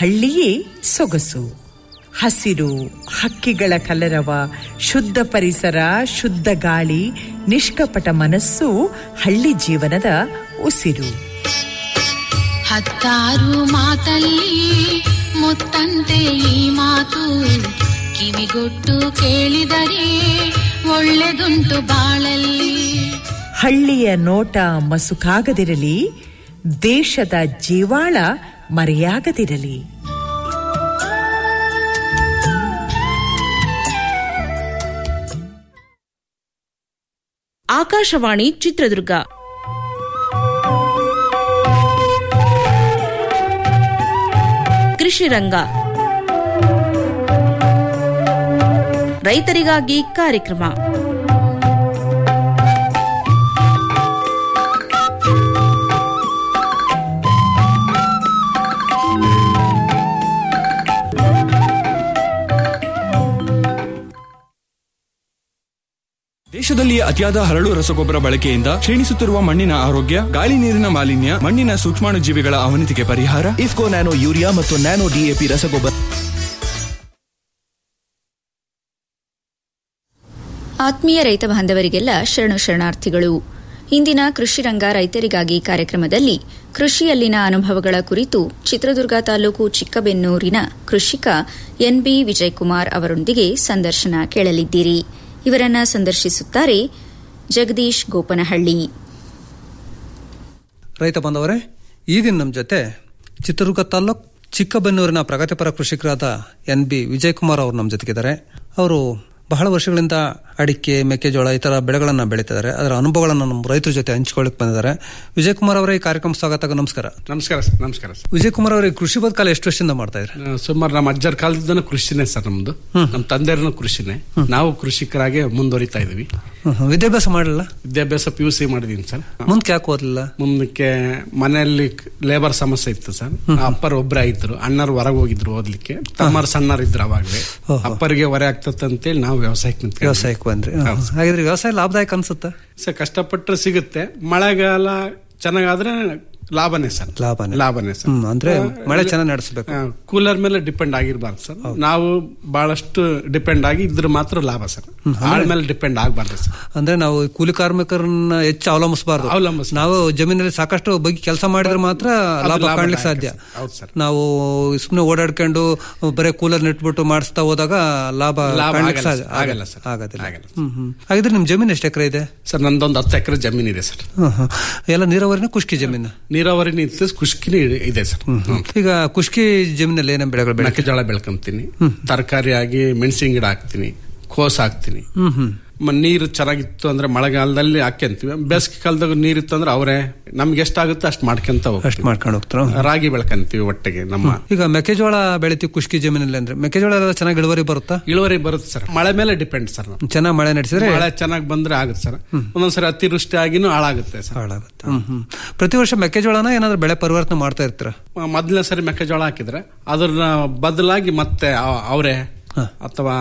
ಹಳ್ಳಿಯೇ ಸೊಗಸು ಹಸಿರು ಹಕ್ಕಿಗಳ ಕಲರವ ಶುದ್ಧ ಪರಿಸರ ಶುದ್ಧ ಗಾಳಿ ನಿಷ್ಕಪಟ ಮನಸ್ಸು ಹಳ್ಳಿ ಜೀವನದ ಉಸಿರು ಹತ್ತಾರು ಮಾತಲ್ಲಿ ಮುತ್ತಂತೆ ಈ ಮಾತು ಕಿವಿಗೊಟ್ಟು ಕೇಳಿದರೆ ಒಳ್ಳೆದುಂಟು ಬಾಳಲ್ಲಿ ಹಳ್ಳಿಯ ನೋಟ ಮಸುಕಾಗದಿರಲಿ ದೇಶದ ಜೀವಾಳ ಮರೆಯಾಗದಿರಲಿ ಆಕಾಶವಾಣಿ ಚಿತ್ರದುರ್ಗ ಕೃಷಿ ರಂಗ ರೈತರಿಗಾಗಿ ಕಾರ್ಯಕ್ರಮ ದೇಶದಲ್ಲಿ ಅತಿಯಾದ ಹರಳು ರಸಗೊಬ್ಬರ ಬಳಕೆಯಿಂದ ಕ್ಷೀಣಿಸುತ್ತಿರುವ ಮಣ್ಣಿನ ಆರೋಗ್ಯ ಗಾಳಿ ನೀರಿನ ಮಾಲಿನ್ಯ ಮಣ್ಣಿನ ಸೂಕ್ಷ್ಮಾಣುಜೀವಿಗಳ ಅವನತಿಗೆ ಪರಿಹಾರ ಇಫ್ಕೋ ನ್ಯಾನೋ ಯೂರಿಯಾ ಮತ್ತು ನ್ಯಾನೋ ಡಿಎಪಿ ರಸಗೊಬ್ಬರ ಆತ್ಮೀಯ ರೈತ ಬಾಂಧವರಿಗೆಲ್ಲ ಶರಣು ಶರಣಾರ್ಥಿಗಳು ಇಂದಿನ ಕೃಷಿ ರಂಗ ರೈತರಿಗಾಗಿ ಕಾರ್ಯಕ್ರಮದಲ್ಲಿ ಕೃಷಿಯಲ್ಲಿನ ಅನುಭವಗಳ ಕುರಿತು ಚಿತ್ರದುರ್ಗ ತಾಲೂಕು ಚಿಕ್ಕಬೆನ್ನೂರಿನ ಕೃಷಿಕ ಎನ್ಬಿ ವಿಜಯಕುಮಾರ್ ಅವರೊಂದಿಗೆ ಸಂದರ್ಶನ ಕೇಳಲಿದ್ದೀರಿ ಇವರನ್ನ ಸಂದರ್ಶಿಸುತ್ತಾರೆ ಜಗದೀಶ್ ಗೋಪನಹಳ್ಳಿ ರೈತ ಬಾಂಧವರೇ ಈ ದಿನ ನಮ್ಮ ಜೊತೆ ಚಿತ್ರದುರ್ಗ ತಾಲ್ಲೂಕ್ ಚಿಕ್ಕಬೆನ್ನೂರಿನ ಪ್ರಗತಿಪರ ಕೃಷಿಕರಾದ ಎನ್ ಬಿ ವಿಜಯಕುಮಾರ್ ಅವರು ನಮ್ಮ ಜೊತೆಗಿದ್ದಾರೆ ಅವರು ಬಹಳ ವರ್ಷಗಳಿಂದ ಅಡಿಕೆ ಮೆಕ್ಕೆಜೋಳ ಈ ತರ ಬೆಳೆಗಳನ್ನ ಬೆಳೀತಿದ್ದಾರೆ ಅದರ ಅನುಭವಗಳನ್ನು ನಮ್ಮ ರೈತರ ಜೊತೆ ಹಂಚಿಕೊಳ್ಳಕ್ಕೆ ಬಂದಿದ್ದಾರೆ ವಿಜಯಕುಮಾರ್ ಅವರೇ ಈ ಕಾರ್ಯಕ್ರಮ ಸ್ವಾಗತ ನಮಸ್ಕಾರ ನಮಸ್ಕಾರ ಸರ್ ನಮಸ್ಕಾರ ಸರ್ ವಿಜಯಕುಮಾರ್ ಅವರೇ ಕೃಷಿ ಬದುಕಾಲ ಎಷ್ಟು ವರ್ಷದಿಂದ ಮಾಡ್ತಾ ಇದ್ದಾರೆ ಆ, ಸುಮಾರು ನಮ್ಮ ಅಜ್ಜರ ಕಾಲದಿಂದನೂ ಕೃಷಿನೇ ಸರ್ ನಮ್ದು ನಮ್ಮ ತಂದೆಯವ್ರನ್ನು ಕೃಷಿನೇ ನಾವು ಕೃಷಿಕರಾಗಿ ಮುಂದುವರಿತಾ ಇದೀವಿ ಹ್ಮ್, ಹ್ಮ್. ವಿದ್ಯಾಭ್ಯಾಸ ಮಾಡಲಿಲ್ಲ ವಿದ್ಯಾಭ್ಯಾಸ ಪಿ ಯು ಸಿ ಮಾಡಿದೀನಿ ಸರ್ ಮುಂದಕ್ಕೆ ಯಾಕೆ ಓದಲಿಲ್ಲ ಮುಂದಕ್ಕೆ ಮನೆಯಲ್ಲಿ ಲೇಬರ್ ಸಮಸ್ಯೆ ಇತ್ತು ಸರ್ ಅಪ್ಪರ್ ಒಬ್ಬರೇ ಇದ್ರು ಅಣ್ಣರು ಹೊರಗೆ ಹೋಗಿದ್ರು ಓದ್ಲಿಕ್ಕೆ ತಮ್ಮರು ಸಣ್ಣರು ಇದ್ರು ಅವಾಗಲೇ ಅಪ್ಪರಿಗೆ ಹೊರೆ ಆಗ್ತದೆ ಅಂತೇಳಿ ನಾವು ವ್ಯವಸಾಯಕ್ಕೆ ನಿಂತ್ಕೊಂಡ್ವಿ. ವ್ಯವಸಾಯಕ್ಕೆ ಬಂದ್ರಿ ಹ್ಮ್. ಹಾಗಿದ್ರೆ ವ್ಯವಸಾಯ ಲಾಭದಾಯಕ ಅನ್ಸುತ್ತಾ ಸರ್ ಕಷ್ಟಪಟ್ಟರೆ ಸಿಗುತ್ತೆ ಮಳೆಗಾಲ ಚೆನ್ನಾಗಾದ್ರೆ ಲಾಭನೇ ಸರ್ ಲಾಭನೇ. ಲಾಭನೇ ಸರ್ ಹ್ಮ್, ಅಂದ್ರೆ ಮಳೆ ಚೆನ್ನಾಗಿ ನಡೆಸಬೇಕು ಕೂಲರ್ ಮೇಲೆ ಡಿಪೆಂಡ್ ಆಗಿರ್ಬಾರ್ದು ಸರ್ ನಾವು ಬಹಳಷ್ಟು ಡಿಪೆಂಡ್ ಆಗಿ ಇದ್ರ ಮಾತ್ರ ಲಾಭ ಸರ್ ಆಳ್ ಮೇಲೆ ಡಿಪೆಂಡ್ ಆಗಬಾರ್ದು ಸರ್ ಅಂದ್ರೆ ನಾವು ಕೂಲಿ ಕಾರ್ಮಿಕರನ್ನ ಹೆಚ್ಚು ಅವಲಂಬಿಸಬಾರ್ದು ಅವಲಂಬಿಸ್ಬಾರ್ದು. ನಾವು ಜಮೀನಲ್ಲಿ ಸಾಕಷ್ಟು ಬಗ್ಗೆ ಕೆಲಸ ಮಾಡಿದ್ರೆ ಮಾತ್ರ ಅದು ಲಾಭ ಲಾಭದಾಯಕ ಕಾಣ್ಲಿಕ್ಕೆ ಸಾಧ್ಯ ಸರ್. ಹೌದು ಸರ್. ನಾವು ಸುಮ್ಮನೆ ಓಡಾಡ್ಕೊಂಡು ಬರೀ ಕೂಲರ್ ನೆಟ್ಬಿಟ್ಟು ಮಾಡಿಸ್ತಾ ಹೋದಾಗ ಲಾಭ ಲಾಭ ಕಾಣ್ಲಿಕ್ಕೆ ಆಗಲ್ಲ ಸಾಧ್ಯ ಸರ್. ಆಗಲ್ಲ ಸರ್. ಆಗೋದಿಲ್ಲ ಆಗಲ್ಲ ಹ್ಮ್ ಹ್ಮ್ ಹಾಗಿದ್ರೆ ನಿಮ್ ಜಮೀನು ಎಷ್ಟು ಎಕರೆ ಇದೆ ಸರ್ ನಂದೊಂದು ಹತ್ತು ಎಕರೆ ಜಮೀನ್ ಇದೆ ಸರ್ ಹ್ಮ್ ಹ್ಮ್. ಎಲ್ಲ ನೀರಾವರಿನ ಕುಷ್ಕಿ ಜಮೀನು ನೀರಾವರಿ ನಿಂತ ಖುಷ್ಕಿನಿ ಇದೆ ಸರ್ ಹ್ಮ್. ಈಗ ಕುಷ್ಕಿ ಜಮೀನಲ್ಲಿ ಏನೇನು ಬೆಳೆಗಳು ಬೆಳೆ ಮೆಕ್ಕೆಜೋಳ ಬೆಳ್ಕೊಂತೀನಿ ತರಕಾರಿಯಾಗಿ ಮೆಣಸಿನ ಗಿಡ ಹಾಕ್ತೀನಿ ಕೋಸ್ ಹಾಕ್ತೀನಿ ಹ್ಮ್ ಹ್ಮ್ ಮ- ನೀರು ಚೆನ್ನಾಗಿತ್ತು ಅಂದ್ರೆ ಮಳೆಗಾಲದಲ್ಲಿ ಹಾಕ್ಯಂತೀವಿ ಬೇಸಿಗೆ ಕಾಲದಾಗ ನೀರಿತ್ತು ಅಂದ್ರೆ ಅವರೇ ನಮ್ಗೆ ಎಷ್ಟಾಗುತ್ತೆ ಅಷ್ಟು ಮಾಡ್ಕೊಂತ ಅಷ್ಟು ಹೋಗ್ತೀವಿ ಮಾಡ್ಕೊಂಡು ಹೋಗ್ತಾರ ರಾಗಿ ಬೆಳ್ಕಂತೀವಿ ಒಟ್ಟಿಗೆ ನಮ್ಮ ಈಗ ಮೆಕ್ಕೆಜೋಳ ಬೆಳಿತೀವಿ ಕುಷ್ಕಿ ಜಮೀನಲ್ಲಿ ಅಂದ್ರೆ ಮೆಕ್ಕೆಜೋಳ ಎಲ್ಲ ಚೆನ್ನಾಗಿ ಇಳುವರಿ ಬರುತ್ತಾ ಇಳುವರಿ ಬರುತ್ತೆ ಸರ್ ಮಳೆ ಮೇಲೆ ಡಿಪೆಂಡ್ ಸರ್ ನಾವು ಚೆನ್ನಾಗಿ ಮಳೆ ನಡೆಸಿದ್ರೆ ಮಳೆ ಚೆನ್ನಾಗಿ ಬಂದ್ರೆ ಆಗುತ್ತೆ ಸರ್ ಒಂದೊಂದ್ಸರಿ ಅತಿವೃಷ್ಟಿ ಆಗಿನೂ ಹಾಳಾಗುತ್ತೆ ಸರ್ ಹಾಳಾಗುತ್ತೆ ಹ್ಮ್ ಹ್ಮ್ ಪ್ರತಿ ವರ್ಷ ಮೆಕ್ಕೆಜೋಳನ ಏನಾದ್ರು ಬೆಳೆ ಪರಿವರ್ತನೆ ಮಾಡ್ತಾ ಇರ್ತೀರಾ ಮೊದಲನೇ ಸರಿ ಮೆಕ್ಕೆಜೋಳ ಹಾಕಿದ್ರೆ ಅದ್ರ ಬದಲಾಗಿ ಮತ್ತೆ ಅ- ಅವರೇ ಅಥವಾ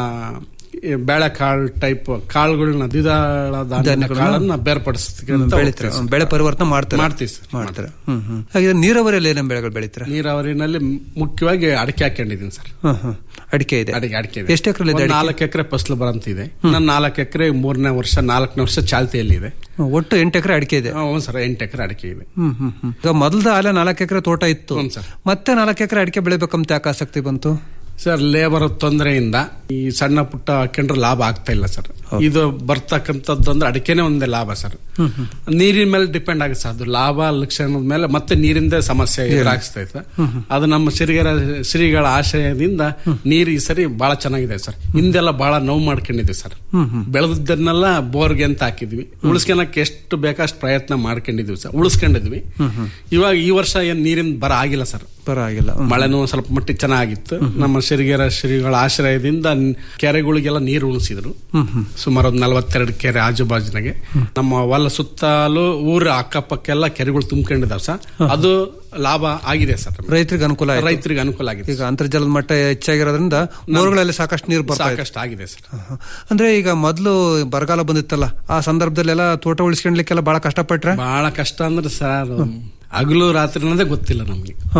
ಈ ಬೇಳೆಕಾಳು ಟೈಪ್ ಕಾಳುಗಳನ್ನ ದ್ವಿದಳ ಧಾನ್ಯದ ಧಾನ್ಯಗಳನ್ನ ಕಾಳನ್ನ ಬೇರ್ಪಡಿಸ್ತೀವಿ ಅಂತ ಬೆಳಿತೀರ ಹೋಗ್ತೀವಿ ಸರ್. ಬೆಳೆ ಪರಿವರ್ತನೆ ಮಾಡ್ತಾರೆ ಮಾಡ್ತೀವಿ ಸರ್ ಮಾಡ್ತಾರೆ ಹ್ಮ್ ಹ್ಮ್ ಹಾಗೆ ನೀರಾವರಿಯಲ್ಲಿ ಏನೇನು ಬೆಳೆಗಳು ಬೆಳಿತೀರಾ ನೀರಾವರಿನಲ್ಲಿ ಮುಖ್ಯವಾಗಿ ಅಡಿಕೆ ಹಾಕೊಂಡಿದ್ದೀನಿ ಸರ್ ಹ್ಮ್ ಹ್ಮ್ ಅಡಿಕೆ ಇದೆ ಅಡಿಕೆ ಅಡಿಕೆ ಎಷ್ಟು ಎಕರೆ ಇದೆ ಅಡಿಕೆ? ನಾಲ್ಕು ಎಕರೆ ಫಸಲು ಬರಂತಿದೆ ನನ್ನ ನಾಲ್ಕು ಎಕರೆ ಮೂರನೇ ವರ್ಷ ನಾಲ್ಕನೇ ವರ್ಷ ಚಾಲ್ತಿಯಲ್ಲಿ ಇದೆ ಒಟ್ಟು ಎಂಟು ಎಕರೆ ಅಡಿಕೆ ಇದೆ ಹ್ಞೂ ಸರ್ ಎಂಟು ಎಕರೆ ಅಡಿಕೆ ಇದೆ ಹ್ಮ್ ಹ್ಮ್ ಹ್ಮ್ ಈಗ ಮೊದಲ್ದ ಅಲ್ಲೇ ನಾಲ್ಕು ಎಕರೆ ತೋಟ ಇತ್ತು ಹ್ಞೂ ಸರ್. ಮತ್ತೆ ನಾಲ್ಕು ಎಕರೆ ಅಡಿಕೆ ಬೆಳಿಬೇಕಂತ ಯಾಕೆ ಆಸಕ್ತಿ ಬಂತು ಸರ್ ಲೇಬರ್ ತೊಂದರೆಯಿಂದ ಈ ಸಣ್ಣ ಪುಟ್ಟ ಹಾಕೊಂಡ್ರೆ ಲಾಭ ಆಗ್ತಾ ಇಲ್ಲ ಸರ್ ಇದು ಬರ್ತಕ್ಕಂಥದ್ದು ಅಂದ್ರೆ ಅಡಿಕೆನೆ ಒಂದೇ ಲಾಭ ಸರ್ ನೀರಿನ ಮೇಲೆ ಡಿಪೆಂಡ್ ಆಗುತ್ತೆ ಸರ್ ಅದು ಲಾಭ ಲಕ್ಷಣದ ಮೇಲೆ ಮತ್ತೆ ನೀರಿಂದ ಸಮಸ್ಯೆ ಎದುರಾಗಿಸ್ತೈತೆ ಅದು ನಮ್ಮ ಸಿರಿಗರ ಶ್ರೀಗಳ ಆಶಯದಿಂದ ನೀರು ಈ ಸರಿ ಬಹಳ ಚೆನ್ನಾಗಿದೆ ಸರ್ ಹಿಂದೆಲ್ಲ ಬಹಳ ನೋವು ಮಾಡ್ಕೊಂಡಿದ್ವಿ ಸರ್ ಬೆಳೆದನ್ನೆಲ್ಲ ಬೋರ್ಗೆ ಅಂತ ಹಾಕಿದ್ವಿ ಉಳಿಸ್ಕೊಳಕ್ಕೆ ಎಷ್ಟು ಬೇಕಷ್ಟು ಪ್ರಯತ್ನ ಮಾಡ್ಕೊಂಡಿದ್ವಿ ಸರ್ ಉಳಿಸ್ಕೊಂಡಿದ್ವಿ ಇವಾಗ ಈ ವರ್ಷ ಏನ್ ನೀರಿನ ಬರ ಆಗಿಲ್ಲ ಸರ್ ಪರವಾಗಿಲ್ಲ ಹ್ಮ್. ಮಳೆನೂ ಸ್ವಲ್ಪ ಮಟ್ಟಿಗೆ ಚೆನ್ನಾಗಿತ್ತು ನಮ್ಮ ಸಿರಿಗೆರ ಶ್ರೀಗಳ ಆಶ್ರಯದಿಂದ ನ್- ಕೆರೆಗಳಿಗೆಲ್ಲ ನೀರು ಉಣಿಸಿದ್ರು ಸುಮಾರು ಒಂದು ನಲವತ್ತೆರಡು ಕೆರೆ ಆಜುಬಾಜಿನಾಗೆ ನಮ್ಮ ಹೊಲ ಸುತ್ತಲೂ ಊರ ಅಕ್ಕಪಕ್ಕೆಲ್ಲ ಕೆರೆಗಳು ತುಂಬಿಕೊಂಡಿದಾವೆ ಸರ್ ಅದು ಲಾಭ ಆಗಿದೆ ಸರ್ ನಮ್ಗೆ. ರೈತರಿಗೆ ಅನುಕೂಲ ಆಯ್ತು. ರೈತರಿಗೆ ಅನುಕೂಲ ಆಗಿದೆ ಈಗ ಅಂತರ್ಜಲದ ಮಟ್ಟ ಹೆಚ್ಚಾಗಿರೋದ್ರಿಂದ ಬೋರ್ಗಳಲ್ಲಿ ಸಾಕಷ್ಟು ನೀರು ಬರ್ತಾ ಇದೆ ಸಾಕಷ್ಟು ಆಗಿದೆ ಸರ್ ಹ. ಅಂದ್ರೆ ಈಗ ಮೊದಲು ಬರಗಾಲ ಬಂದಿತ್ತಲ್ಲ ಆ ಸಂದರ್ಭದಲ್ಲೆಲ್ಲ ತೋಟ ಉಳಿಸ್ಕೊಂಡ್ಲಿಕ್ಕೆಲ್ಲ ಬಹಳ ಕಷ್ಟಪಟ್ರೆ ಬಹಳ ಕಷ್ಟ ಅಂದ್ರೆ ಸರ್ ಹಗಲು ರಾತ್ರಿ ಅನ್ನೋದೇ ಗೊತ್ತಿಲ್ಲ ನಮ್ಗೆ ಹ, ಹ.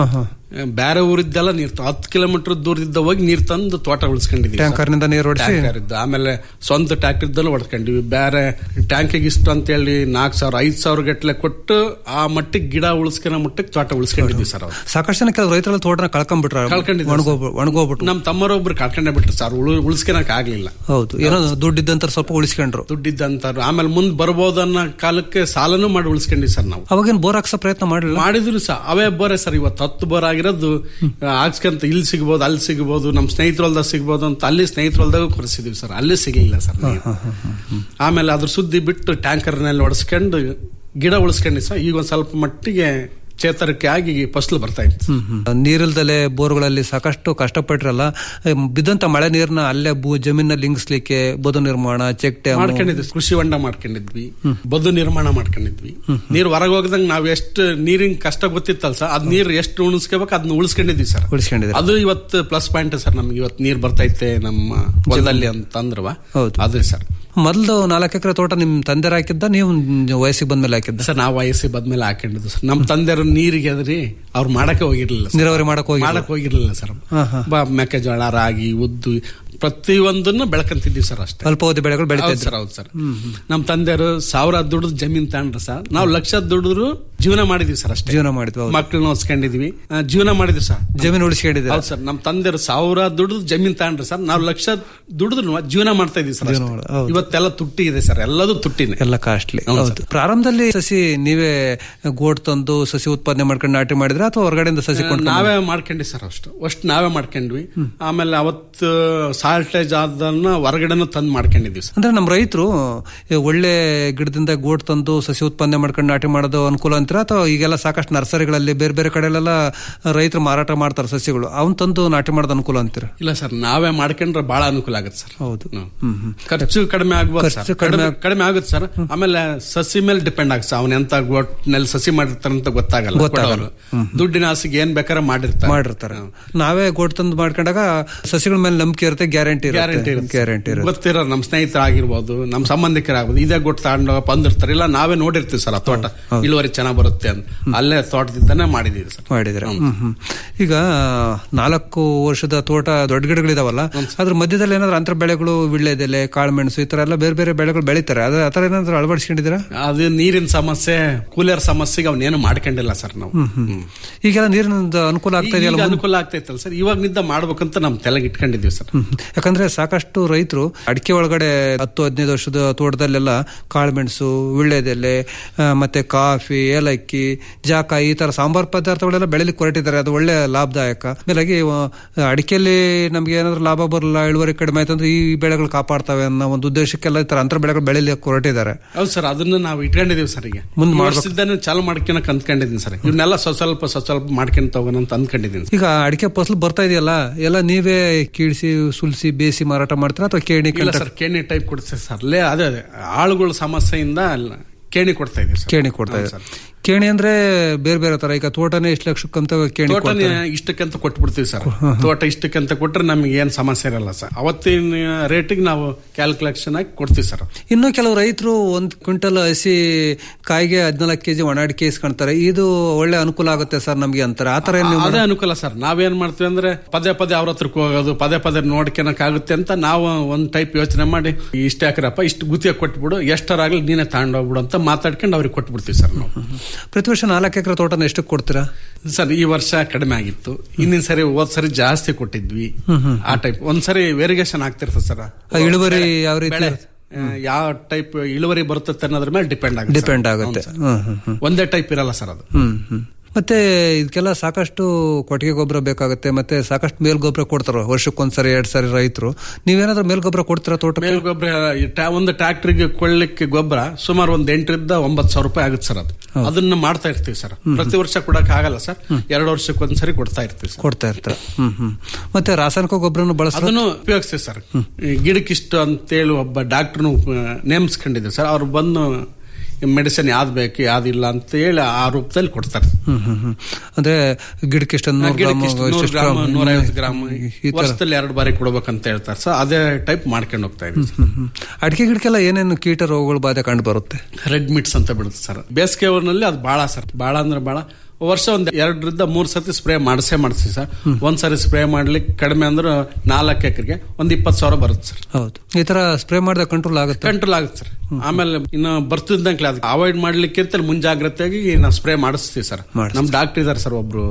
ಬೇರೆ ಊರಿದ್ದೆಲ್ಲ ನೀರ್ ತ- ಹತ್ತು ಕಿಲೋಮೀಟರ್ ದೂರದಿಂದ ಹೋಗಿ ನೀರ್ ತಂದು ತೋಟ ಉಳಿಸ್ಕೊಂಡಿದ್ವಿ ಸರ್. ಟ್ಯಾಂಕರ್ನಿಂದ ನೀರು ಹೊಡಿಸಿ ಟ್ಯಾಂಕರ್ ಇದ್ದು ಆಮೇಲೆ ಸ್ವಂತ ಟ್ಯಾಂಕ್ ಇದ್ದಲ್ಲೂ ಹೊಡ್ಕೊಂಡಿವಿ ಬೇರೆ ಟ್ಯಾಂಕಿಗೆ ಇಷ್ಟು ಅಂತ ಹೇಳಿ ನಾಲ್ಕು ಸಾವಿರ ಐದು ಸಾವಿರ ಗಟ್ಟಲೆ ಕೊಟ್ಟು ಆ ಮಟ್ಟಿಗೆ ಗಿಡ ಉಳಿಸ್ಕೊಳೋ ಮಟ್ಟಿಗೆ ತೋಟ ಉಳಿಸ್ಕೊಂಡಿದ್ವಿ ಸರ್ ಅವ್ರು ಸಾಕಷ್ಟು ಜನ ಕೆಲವು ರೈತರೆಲ್ಲ ತೋಟನ ಕಳ್ಕೊಂಡ್ಬಿಟ್ರ ಕಳ್ಕೊಂಡಿದ್ದಾರೆ ಒಣಗೋಗ್ಬಿಟ್ಟು ಒಣಗೋಗ್ಬಿಟ್ರು ನಮ್ಮ ತಮ್ಮರೊಬ್ರು ಕಳ್ಕೊಂಡೇ ಬಿಟ್ರು ಸರ್ ಉಳು ಉಳಿಸ್ಕೊಳಕ್ ಆಗ್ಲಿಲ್ಲ ಹೌದು ಏನೋ ದುಡ್ಡಿದ್ದಂತ ಸ್ವಲ್ಪ ಉಳಿಸ್ಕೊಂಡ್ರು ದುಡ್ಡಿದ್ದಂತಾರು ಆಮೇಲೆ ಮುಂದ್ ಬರ್ಬೋದು ಅನ್ನೋ ಕಾಲಕ್ಕೆ ಸಾಲನು ಮಾಡಿ ಉಳಿಸ್ಕೊಂಡಿ ಸರ್ ನಾವು ಅವಾಗೇನು ಬೋರ್ ಹಾಕ್ಸೋ ಪ್ರಯತ್ನ ಮಾಡಲಿಲ್ಲ ಮಾಡಿದ್ರು ಸಹ ಅವೇ ಬೋರೆ ಸರ್ ಇವತ್ತು ಹತ್ತು ಬೋರ್ ಆಗಿರೋದು ಹಾಕ್ಸ್ಕೊಂತ ಇಲ್ಲಿ ಸಿಗ್ಬೋದು ಅಲ್ಲಿ ಸಿಗ್ಬೋದು ನಮ್ಮ ಸ್ನೇಹಿತರ ಹೊಲ್ದಾಗ ಸಿಗ್ಬೋದು ಅಂತ ಅಲ್ಲಿ ಸ್ನೇಹಿತರ ಹೊಲ್ದಾಗ ಕೊರೆಸಿದೀವಿ ಸರ್ ಅಲ್ಲಿ ಸಿಗಲಿಲ್ಲ ಸರ್ ನೀರು. ಆಮೇಲೆ ಅದ್ರ ಸುದ್ದಿ ಬಿಟ್ಟು ಟ್ಯಾಂಕರ್ನಲ್ಲಿ ಹೊಡೆಸ್ಕೊಂಡು ಗಿಡ ಉಳಿಸ್ಕೊಂಡಿ ಸರ್ ಈಗ ಒಂದ್ ಸ್ವಲ್ಪ ಮಟ್ಟಿಗೆ ಚೇತರಿಕೆ ಆಗಿ ಫಸಲು ಬರ್ತಾ ಇತ್ತು ನೀರಿಲ್ದಲೆ ಬೋರ್ಗಳಲ್ಲಿ ಸಾಕಷ್ಟು ಕಷ್ಟಪಟ್ರಲ್ಲ ಎಂ, ಬಿದ್ದಂತ ಮಳೆ ನೀರ್ನ ಅಲ್ಲೇ ಭೂ ಜಮೀನಲ್ಲಿ ಇಂಗಿಸ್ಲಿಕ್ಕೆ ಬದು ನಿರ್ಮಾಣ ಚೆಕ್ ಡ್ಯಾಮ್ ಮಾಡ್ಕೊಂಡಿದ್ವಿ ಕೃಷಿ ಹೊಂಡ ಮಾಡ್ಕೊಂಡಿದ್ವಿ ಬದು ನಿರ್ಮಾಣ ಮಾಡ್ಕೊಂಡಿದ್ವಿ ನೀರು ಹೊರಗೆ ಹೋಗದಂಗ ನಾವ್ ಎಷ್ಟು ನೀರಿನ ಕಷ್ಟ ಗೊತ್ತಿತ್ತಲ್ಲ ಸರ್ ಅದ್ ನೀರು ಎಷ್ಟು ಉಳಿಸ್ಕೋಬೇಕು ಅದನ್ನ ಉಳಿಸ್ಕೊಂಡಿದ್ವಿ ಸರ್ ಉಳಿಸ್ಕೊಂಡಿದ್ರೆ ಅದು ಇವತ್ತು ಪ್ಲಸ್ ಪಾಯಿಂಟ್ ಸರ್ ನಮ್ಗೆ ಇವತ್ತು ನೀರ್ ಬರ್ತೈತೆ ನಮ್ಮ ಹೊಲದಲ್ಲಿ ಅಂತ ಅಂದ್ರವ ಹೌದು. ಅದೇ ಸರ್ ಮೊದಲು ನಾಲ್ಕು ಎಕರೆ ತೋಟ ನಿಮ್ ತಂದೆರ ಹಾಕಿದ್ದ ನೀವು ವಯಸ್ಸಿಗೆ ಬಂದ್ಮೇಲೆ ಹಾಕಿದ್ದ ಸರ್ ನಾವು ವಯಸ್ಸಿ ಬದ್ಮೇಲೆ ಹಾಕೊಂಡಿದ್ದು ಸರ್ ನಮ್ಮ ತಂದೆಯವರು ನೀರಿಗೆ ಅದ್ರಿ ಅವ್ರು ಮಾಡಕ್ಕೆ ಹೋಗಿರ್ಲಿಲ್ಲ ಸರ್. ನೀರಾವರಿ ಮಾಡಕ್ ಹೋಗಿ ಮಾಡಕ್ ಹೋಗಿರ್ಲಿಲ್ಲ ಸರ್ ಹಾ, ಹಾ. ಬಾ ಮೆಕ್ಕೆಜೋಳ ರಾಗಿ ಉದ್ದು ಪ್ರತಿಯೊಂದನ್ನು ಬೆಳ್ಕಂತಿದ್ವಿ ಸರ್ ಅಷ್ಟೇ ಅಲ್ಪಾವಧಿ ಬೆಳೆಗಳು ಬೆಳಿತಾ ಹೌದು ಇದ್ರು ಸರ್ ಹೌದು ಸರ್ ನಮ್ಮ ತಂದೆಯವರು ಸಾವಿರ ದುಡ್ದು ಜಮೀನ್ ತಗೊಂಡ್ರು ಸರ್ ನಾವು ಲಕ್ಷ ದುಡಿದ್ರು ಜೀವನ ಮಾಡಿದ್ವಿ ಸರ್ ಅಷ್ಟೇ ಜೀವನ ಮಾಡಿದ್ವಿ ಹೌದು. ಮಕ್ಕಳನ್ನ ಓದಿಸ್ಕೊಂಡಿದ್ವಿ ಆ, ಜೀವನ ಮಾಡಿದ್ವಿ ಸರ್ ಜಮೀನು ಉಳಿಸ್ಕೊಂಡಿದ್ದೀರಾ ಹೌದು ಸರ್ ನಮ್ಮ ತಂದೆಯವರು ಸಾವಿರ ದುಡ್ದು ಜಮೀನ್ ತಗೊಂಡ್ರು ಸರ್ ನಾವು ಲಕ್ಷ ದುಡಿದ್ರು ಜೀವನ ಮಾಡ್ತಾ ಇದೀವಿ ಸರ್ ಅಷ್ಟೇ. ಮಾಡ- ಹೌದು. ಇವತ್ತೆಲ್ಲ ತುಟ್ಟಿ ಇದೆ ಸರ್ ಎಲ್ಲದೂ ತುಟ್ಟಿನೇ ಎಲ್ಲ ಕಾಸ್ಟ್ಲಿ ಹೌದು ಹೌದು ಪ್ರಾರಂಭದಲ್ಲಿ ಸಸಿ ನೀವೇ ಗೋಟ್ ತಂದು ಸಸಿ ಉತ್ಪಾದನೆ ಮಾಡ್ಕೊಂಡು ನಾಟಿ ಮಾಡಿದ್ರೆ ಅಥವಾ ಹೊರಗಡೆಯಿಂದ ಸಸಿ ಕೊಂಡು ನಾವೇ ಮಾಡ್ಕೊಂಡಿ ಸರ್ ಅಷ್ಟು ಅಷ್ಟು ನಾವೇ ಮಾಡ್ಕೊಂಡ್ವಿ ಆಮೇಲೆ ಅವತ್ತು ಸಾಲ್ಟೇಜ್ ಆದನ್ನ ಹೊರಗಡೆನೂ ತಂದು ಮಾಡ್ಕೊಂಡಿದ್ವಿ ಸರ್ ಅಂದ್ರೆ ನಮ್ಮ ರೈತರು ಒಳ್ಳೆ ಗಿಡದಿಂದ ಗೋಟ್ ತಂದು ಸಸಿ ಉತ್ಪಾದನೆ ಮಾಡ್ಕೊಂಡು ನಾಟಿ ಮಾಡೋದು ಅನುಕೂಲ ಅಂತೀರಾ ಅಥವಾ ಈಗೆಲ್ಲ ಸಾಕಷ್ಟು ನರ್ಸರಿಗಳಲ್ಲಿ ಬೇರೆ ಬೇರೆ ಕಡೆಲೆಲ್ಲ ರೈತರು ಮಾರಾಟ ಮಾಡ್ತಾರೆ ಸಸಿಗಳು ಅವನ್ ತಂದು ನಾಟಿ ಮಾಡೋದು ಅನುಕೂಲ ಅಂತೀರಾ ಇಲ್ಲ ಸರ್ ನಾವೇ ಮಾಡ್ಕೊಂಡ್ರೆ ಬಹಳ ಅನುಕೂಲ ಆಗುತ್ತೆ ಸರ್ ಹೌದು ಹ್ಮ್. ಹ್ಮ್ ಹ್ಮ್ ಖರ್ಚು ಕಡಿಮೆ ಆಗ್ಬೋದು ಖರ್ಚು ಸರ್ ಕಡಿಮೆ ಕಡಿಮೆ ಕಡಿಮೆ ಆಗುತ್ತೆ ಸರ್ ಆಮೇಲೆ ಸಸಿ ಮೇಲೆ ಡಿಪೆಂಡ್ ಆಗುತ್ತೆ ಅವನ ಎಂತ ನಲ್ಲಿ ಸಸಿ ಮಾಡಿರ್ತಾರಂತ ಗೊತ್ತಾಗಲ್ಲ ಗೊತ್ತಾಗಲ್ಲ. ಕೊಡೋರು. ದುಡ್ಡಿನ ಆಸೆಗೆ ಏನ್ ಬೇಕಾದ್ರೆ ಮಾಡಿರ್ತಾರೆ ಮಾಡಿರ್ತಾರೆ ನಾವೇ ಗೋಟ್ ತಂದು ಮಾಡ್ಕೊಂಡಾಗ ಸಸಿಗಳ ಮೇಲೆ ನಂಬಿಕೆ ಇರುತ್ತೆ ಗ್ಯಾರಂಟಿ ಗ್ಯಾರಂಟಿ ಇರುತ್ತೆ ಗ್ಯಾರಂಟಿ ಇರುತ್ತೆ ಗೊತ್ತಿರೋ ನಮ್ಮ ಸ್ನೇಹಿತರಾಗಿರ್ಬೋದು ನಮ್ಮ ಸಂಬಂಧಿಕರಾಗ್ಬೋದು ಇದೇ ಗೊತ್ತು ತಗೊಂಡೋಗ ಬಂದಿರ್ತಾರೆ ಇಲ್ಲ ನಾವೇ ನೋಡಿರ್ತೀವಿ ಸರ್ ಆ ತೋಟ ಇಳುವರಿ ಚೆನ್ನಾಗ್ ಬರುತ್ತೆ ಅಂತ ಅಲ್ಲೇ ತೋಟದಿಂದಾನೇ ಮಾಡಿದೀವಿ ಸರ್ ಮಾಡಿದ್ರೆ ಹ್ಮ್ ಹ್ಮ್. ಈಗ ನಾಲ್ಕು ವರ್ಷದ ತೋಟ ದೊಡ್ಡ ಗಿಡಗಳಿದಾವಲ್ಲ ಅದ್ರ ಮಧ್ಯದಲ್ಲಿ ಏನಾದ್ರು ಅಂತರ ಬೆಳೆಗಳು ವಿಳ್ಳೆದೆಲೆ ಕಾಳುಮೆಣಸು ಈ ತರ ಎಲ್ಲ ಬೇರೆ ಬೇರೆ ಬೆಳೆಗಳು ಬೆಳಿತಾರೆ ಅದ ಆತರ ಏನಾದ್ರು ಅಳವಡಿಸ್ಕೊಂಡಿದ್ದೀರಾ ಅದು ನೀರಿನ ಸಮಸ್ಯೆ ಕೂಲರ್ ಸಮಸ್ಯೆಗೆ ಅವನೇನು ಮಾಡ್ಕೊಂಡಿಲ್ಲ ಸರ್ ನಾವು ಹ್ಮ್. ಈಗೆಲ್ಲ ನೀರಿನ ಅನುಕೂಲ ಆಗ್ತಾ ಈಗ ಇದೆಯಲ್ಲ ಅನುಕೂಲ ಆಗ್ತೈತಲ್ಲ ಸರ್ ಇವಾಗಿನಿಂದ ಮಾಡ್ಬೇಕಂತ ನಮ್ ತಲೆಗೆ ಇಟ್ಕೊಂಡಿದೀವಿ ಸರ್ ಹ್ಮ್. ಯಾಕಂದ್ರೆ ಸಾಕಷ್ಟು ರೈತರು ಅಡಿಕೆ ಒಳಗಡೆ ಹತ್ತು ಹದಿನೈದು ವರ್ಷದ ತೋಟದಲ್ಲೆಲ್ಲ ಕಾಳುಮೆಣಸು ವಿಳ್ಳೆದೆಲೆ ಆ, ಮತ್ತೆ ಕಾಫಿ ಏಲಕ್ಕಿ ಜಾಕಾಯಿ ಈ ತರ ಸಾಂಬಾರ್ ಪದಾರ್ಥಗಳೆಲ್ಲ ಬೆಳಿಲಿಕ್ಕೆ ಹೊರಟಿದ್ದಾರೆ ಅದು ಒಳ್ಳೆ ಲಾಭದಾಯಕ ಮೇಲಾಗಿ ಆ, ಅಡಿಕೆಯಲ್ಲಿ ನಮ್ಗೆ ಏನಾದ್ರು ಲಾಭ ಬರಲ್ಲ ಇಳುವರಿ ಕಡಿಮೆ ಆಯ್ತು ಅಂದ್ರೆ ಈ ಬೆಳೆಗಳು ಕಾಪಾಡ್ತವೆ ಅನ್ನೋ ಒಂದು ಉದ್ದೇಶಕ್ಕೆಲ್ಲ ಈ ತರ ಅಂತರ ಬೆಳೆಗಳು ಬೆಳಿಲಿಕ್ಕೆ ಹೊರಟಿದ್ದಾರೆ ಹೌದು ಸರ್ ಅದನ್ನ ನಾವು ಇಟ್ಕೊಂಡಿದೀವಿ ಸರ್ ಈಗ ಮುಂದ್ ಈ ಮಾಡ್ಬೇಕು. ವರ್ಷದಿಂದಾನೇ ಚಾಲು ಮಾಡ್ಕೊಳಕ್ ಅಂದ್ಕೊಂಡಿದ್ದೀನಿ ಸರ್ ಇವನ್ನೆಲ್ಲ ಸ್ವಲ್ಪ ಸ್ವಲ್ಪ ಸ್ವಲ್ಪ ಸ್ವಲ್ಪ ಮಾಡ್ಕೊಂತ ಹೋಗೋಣ ಅಂತ ಅಂದ್ಕೊಂಡಿದ್ದೀನಿ ಈಗ ಅಡಿಕೆ ಫಸಲು ಬರ್ತಾ ಇದೆಯಲ್ಲ ಎಲ್ಲ ನೀವೇ ಕೀಳಿಸಿ ಸುಲಿಸಿ ಬೇಯಿಸಿ ಮಾರಾಟ ಮಾಡ್ತೀರಾ ಅಥವಾ ಕೇಣಿ ಇಲ್ಲ ಸರ್ ಕೇಣಿ ಟೈಪ್ ಕೊಡ್ತೀವಿ ಸರ್ ಅಲ್ಲೇ ಅದೇ ಅದೇ ಆಳುಗಳ ಸಮಸ್ಯೆಯಿಂದ ಅಲ್ಲ ಕೇಣಿ ಕೊಡ್ತಾ ಇದೀವಿ ಸರ್ ಕೇಣಿ ಕೊಡ್ತಾ ಹೌದು ಇದೆ ಸರ್. ಕೇಣಿ ಅಂದ್ರೆ ಬೇರೆ ಬೇರೆ ತರ ಈಗ ತೋಟನೇ ಇಷ್ಟು ಲಕ್ಷಕ್ಕಂತ ಕೇಣಿ ತೋಟನೇ ಕೊಡ್ತಾರೆ. ಇಷ್ಟಕ್ಕಂತ ಕೊಟ್ಬಿಡ್ತೀವಿ ಸರ್ ತೋಟ ಇಷ್ಟಕ್ಕಂತ ಕೊಟ್ರೆ ನಮ್ಗೆ ಏನ್ ಸಮಸ್ಯೆ ಇರಲ್ಲ ಸರ್ ಅವತ್ತಿನ ರೇಟಿಗೆ ನಾವು ಕ್ಯಾಲ್ಕುಲೇಷನ್ ಆಗಿ ಕೊಡ್ತೀವಿ ಸರ್ ಇನ್ನು ಕೆಲವು ರೈತರು ಒಂದ್ ಕ್ವಿಂಟಲ್ ಹಸಿ ಕಾಯಿಗೆ ಹದಿನಾಲ್ಕು ಕೆಜಿ ಒಣ ಅಡಿಕೆ ಇಸ್ಕೊಂತಾರೆ ಇದು ಒಳ್ಳೆ ಅನುಕೂಲ ಆಗುತ್ತೆ ಸರ್ ನಮ್ಗೆ ಅಂತಾರೆ ಆತರ ಏನ್ ನೀವು ಅದೇ ಅನುಕೂಲ ಸರ್ ನಾವೇನ್ ಮಾಡ್ತೀವಿ ಅಂದ್ರೆ ಪದೇ ಪದೇ ಅವ್ರ ಹತ್ರಕ್ಕೆ ಹೋಗೋದು ಪದೇ ಪದೇ ನೋಡ್ಕೊಳಕ್ ಆಗುತ್ತೆ ಅಂತ ನಾವು ಒಂದ್ ಟೈಪ್ ಯೋಚನೆ ಮಾಡಿ ಇಷ್ಟ ಹಾಕ್ರಪ್ಪ ಇಷ್ಟು ಗುತ್ತಿಗೆ ಕೊಟ್ಬಿಡು ಎಷ್ಟರಾಗ್ಲಿ ನೀನೇ ತಗೊಂಡೋಗ್ಬಿಡು ಅಂತ ಮಾತಾಡ್ಕೊಂಡು ಅವ್ರಿಗೆ ಕೊಟ್ಬಿಡ್ತೀವಿ ಸರ್ ನಾವು ಪ್ರತಿ ವರ್ಷ ನಾಲ್ಕು ಎಕರೆ ತೋಟನ ಎಷ್ಟಕ್ಕೆ ಕೊಡ್ತೀರಾ ಸರ್ ಈ ವರ್ಷ ಕಡಿಮೆ ಆಗಿತ್ತು ಹಿಂದಿನ ಸರಿ ಹೋದ್ ಸರಿ ಜಾಸ್ತಿ ಕೊಟ್ಟಿದ್ವಿ ಆ ಟೈಪ್ ಒಂದ್ಸರಿ ವೇರಿಗೇಷನ್ ಆಗ್ತಿರ್ತದೆ ಸರ್ ಆ ಇಳುವರಿ ಯಾವ ರೀತಿ ಬೆಳೆ ಆ, ಯಾವ ಟೈಪ್ ಇಳುವರಿ ಬರುತ್ತೆ ಅನ್ನೋದ್ರ ಮೇಲೆ ಡಿಪೆಂಡ್ ಆಗುತ್ತೆ ಸರ್. ಡಿಪೆಂಡ್ ಆಗುತ್ತೆ ಹೌದು ಸರ್. ಹ್ಮ್ ಹ್ಮ್ ಹ್ಮ್ ಒಂದೇ ಟೈಪ್ ಇರಲ್ಲ ಸರ್ ಅದು ಹ್ಮ್ ಹ್ಮ್ ಮತ್ತೆ ಇದಕ್ಕೆಲ್ಲ ಸಾಕಷ್ಟು ಕೊಟ್ಟಿಗೆ ಗೊಬ್ಬರ ಬೇಕಾಗುತ್ತೆ ಮತ್ತೆ ಸಾಕಷ್ಟು ಮೇಲ್ ಗೊಬ್ಬರ ಕೊಡ್ತಾರ ವರ್ಷಕ್ಕೊಂದ್ಸರಿ ಎರಡ್ ಸರಿ ರೈತರು ನೀವೇನಾದ್ರೂ ಮೇಲ್ ಗೊಬ್ಬರ ಕೊಡ್ತೀರಾ ತೋಟಕ್ಕೆ ಮೇಲ್ ಗೊಬ್ಬರ ಈ ಟ್ಯಾ- ಒಂದು ಟ್ರಾಕ್ಟರ್ಗೆ ಕೊಳ್ಳಿಕ್ಕೆ ಗೊಬ್ಬರ ಸುಮಾರು ಒಂದ್ ಎಂಟರಿಂದ ಒಂಬತ್ತು ಸಾವಿರ ರೂಪಾಯಿ ಆಗುತ್ತೆ ಸರ್ ಅದು ಅದನ್ನ ಮಾಡ್ತಾ ಇರ್ತೀವಿ ಸರ್ ಪ್ರತಿ ವರ್ಷ ಕೊಡಕ್ ಆಗಲ್ಲ ಸರ್ ಎರಡು ವರ್ಷಕ್ಕೆ ಒಂದ್ಸರಿ ಕೊಡ್ತಾ ಇರ್ತೀವಿ ಸರ್ ಕೊಡ್ತಾ ಇರ್ತಾರೆ ಹ್ಮ್ ಹ್ಮ್ ಮತ್ತೆ ರಾಸಾಯನಿಕ ಗೊಬ್ಬರನು ಬಳಸ್ತಾರೆ ಅದನ್ನು ಉಪಯೋಗಿಸ್ತೀವಿ ಸರ್ ಈ ಗಿಡಕ್ಕಿಷ್ಟು ಅಂತೇಳಿ ಒಬ್ಬ ಡಾಕ್ಟರ್ನು ನೇಮಿಸ್ಕೊಂಡಿದ್ದೆ ಸರ್ ಅವ್ರು ಬಂದು ಮೆಡಿಸಿನ್ ಯಾವ್ದು ಬೇಕು ಯಾವ್ದಿಲ್ಲ ಅಂತ ಹೇಳಿ ಆ ರೂಪದಲ್ಲಿ ಕೊಡ್ತಾರೆ ಹ್ಮ್ ಹ್ಮ್ ಹ್ಮ್ ಅಂದ್ರೆ ಗಿಡಕ್ಕೆ ಇಷ್ಟ ನೂರು ಗ್ರಾಮ್ ಗಿಡಕ್ಕಿಷ್ಟು ನೂರು ಇಷ್ಟಿಷ್ಟು ಗ್ರಾಮ್ ಗ್ರಾಮ್, ನೂರೈವತ್ತು ಗ್ರಾಮ್ ಈ ತರ ವರ್ಷದಲ್ಲಿ ಎರಡು ಬಾರಿ ಕೊಡ್ಬೇಕಂತ ಹೇಳ್ತಾರೆ ಸರ್ ಅದೇ ಟೈಪ್ ಮಾಡ್ಕೊಂಡು ಹೋಗ್ತಾ ಇದೀವಿ ಸರ್. ಹ್ಮ್, ಹ್ಮ್. ಅಡಿಕೆ ಗಿಡಕ್ಕೆಲ್ಲ ಏನೇನು ಕೀಟ ರೋಗಗಳು ಬಾಧೆ ಕಂಡು ಬರುತ್ತೆ ರೆಡ್ ಮಿಟ್ಸ್ ಅಂತ ಬಿಡುತ್ತೆ ಸರ್ ಬೇಸಿಗೆ ಊರಿನಲ್ಲಿ ಅದು ಬಾಳ ಸರ್ ಬಾಳ ಅಂದ್ರೆ ಬಾಳ ವರ್ಷ ಒಂದ್ ಎರಡರಿಂದ ಮೂರ್ ಸತಿ ಸ್ಪ್ರೇ ಮಾಡಿಸೇ ಮಾಡಿಸ್ತೀವಿ ಸರ್ ಒಂದ್ ಸರಿ ಸ್ಪ್ರೇ ಮಾಡ್ಲಿಕ್ಕೆ ಕಡಿಮೆ ಅಂದ್ರೆ ನಾಲ್ಕು ಎಕರೆಗೆ ಒಂದ್ ಇಪ್ಪತ್ತು ಸಾವಿರ ಬರುತ್ತೆ ಸರ್ ಹೌದು ಈ ತರ ಸ್ಪ್ರೇ ಮಾಡಿದ ಕಂಟ್ರೋಲ್ ಆಗುತ್ತೆ ಕಂಟ್ರೋಲ್ ಆಗುತ್ತೆ ಸರ್ ಆಮೇಲೆ ಇನ್ನು ಬರ್ತಿದ್ದಂಕ್ಲೆ ಅದಕ್ಕೆ ಅವಾಯ್ಡ್ ಮಾಡ್ಲಿಕ್ಕೆ ಅಂತ ಮುಂಜಾಗ್ರತೆಯಾಗಿ ನಾವು ಸ್ಪ್ರೇ ಮಾಡಿಸ್ತೀವಿ ಸರ್ ನಮ್ ಡಾಕ್ಟರ್ ಇದಾರೆ ಸರ್ ಒಬ್ರು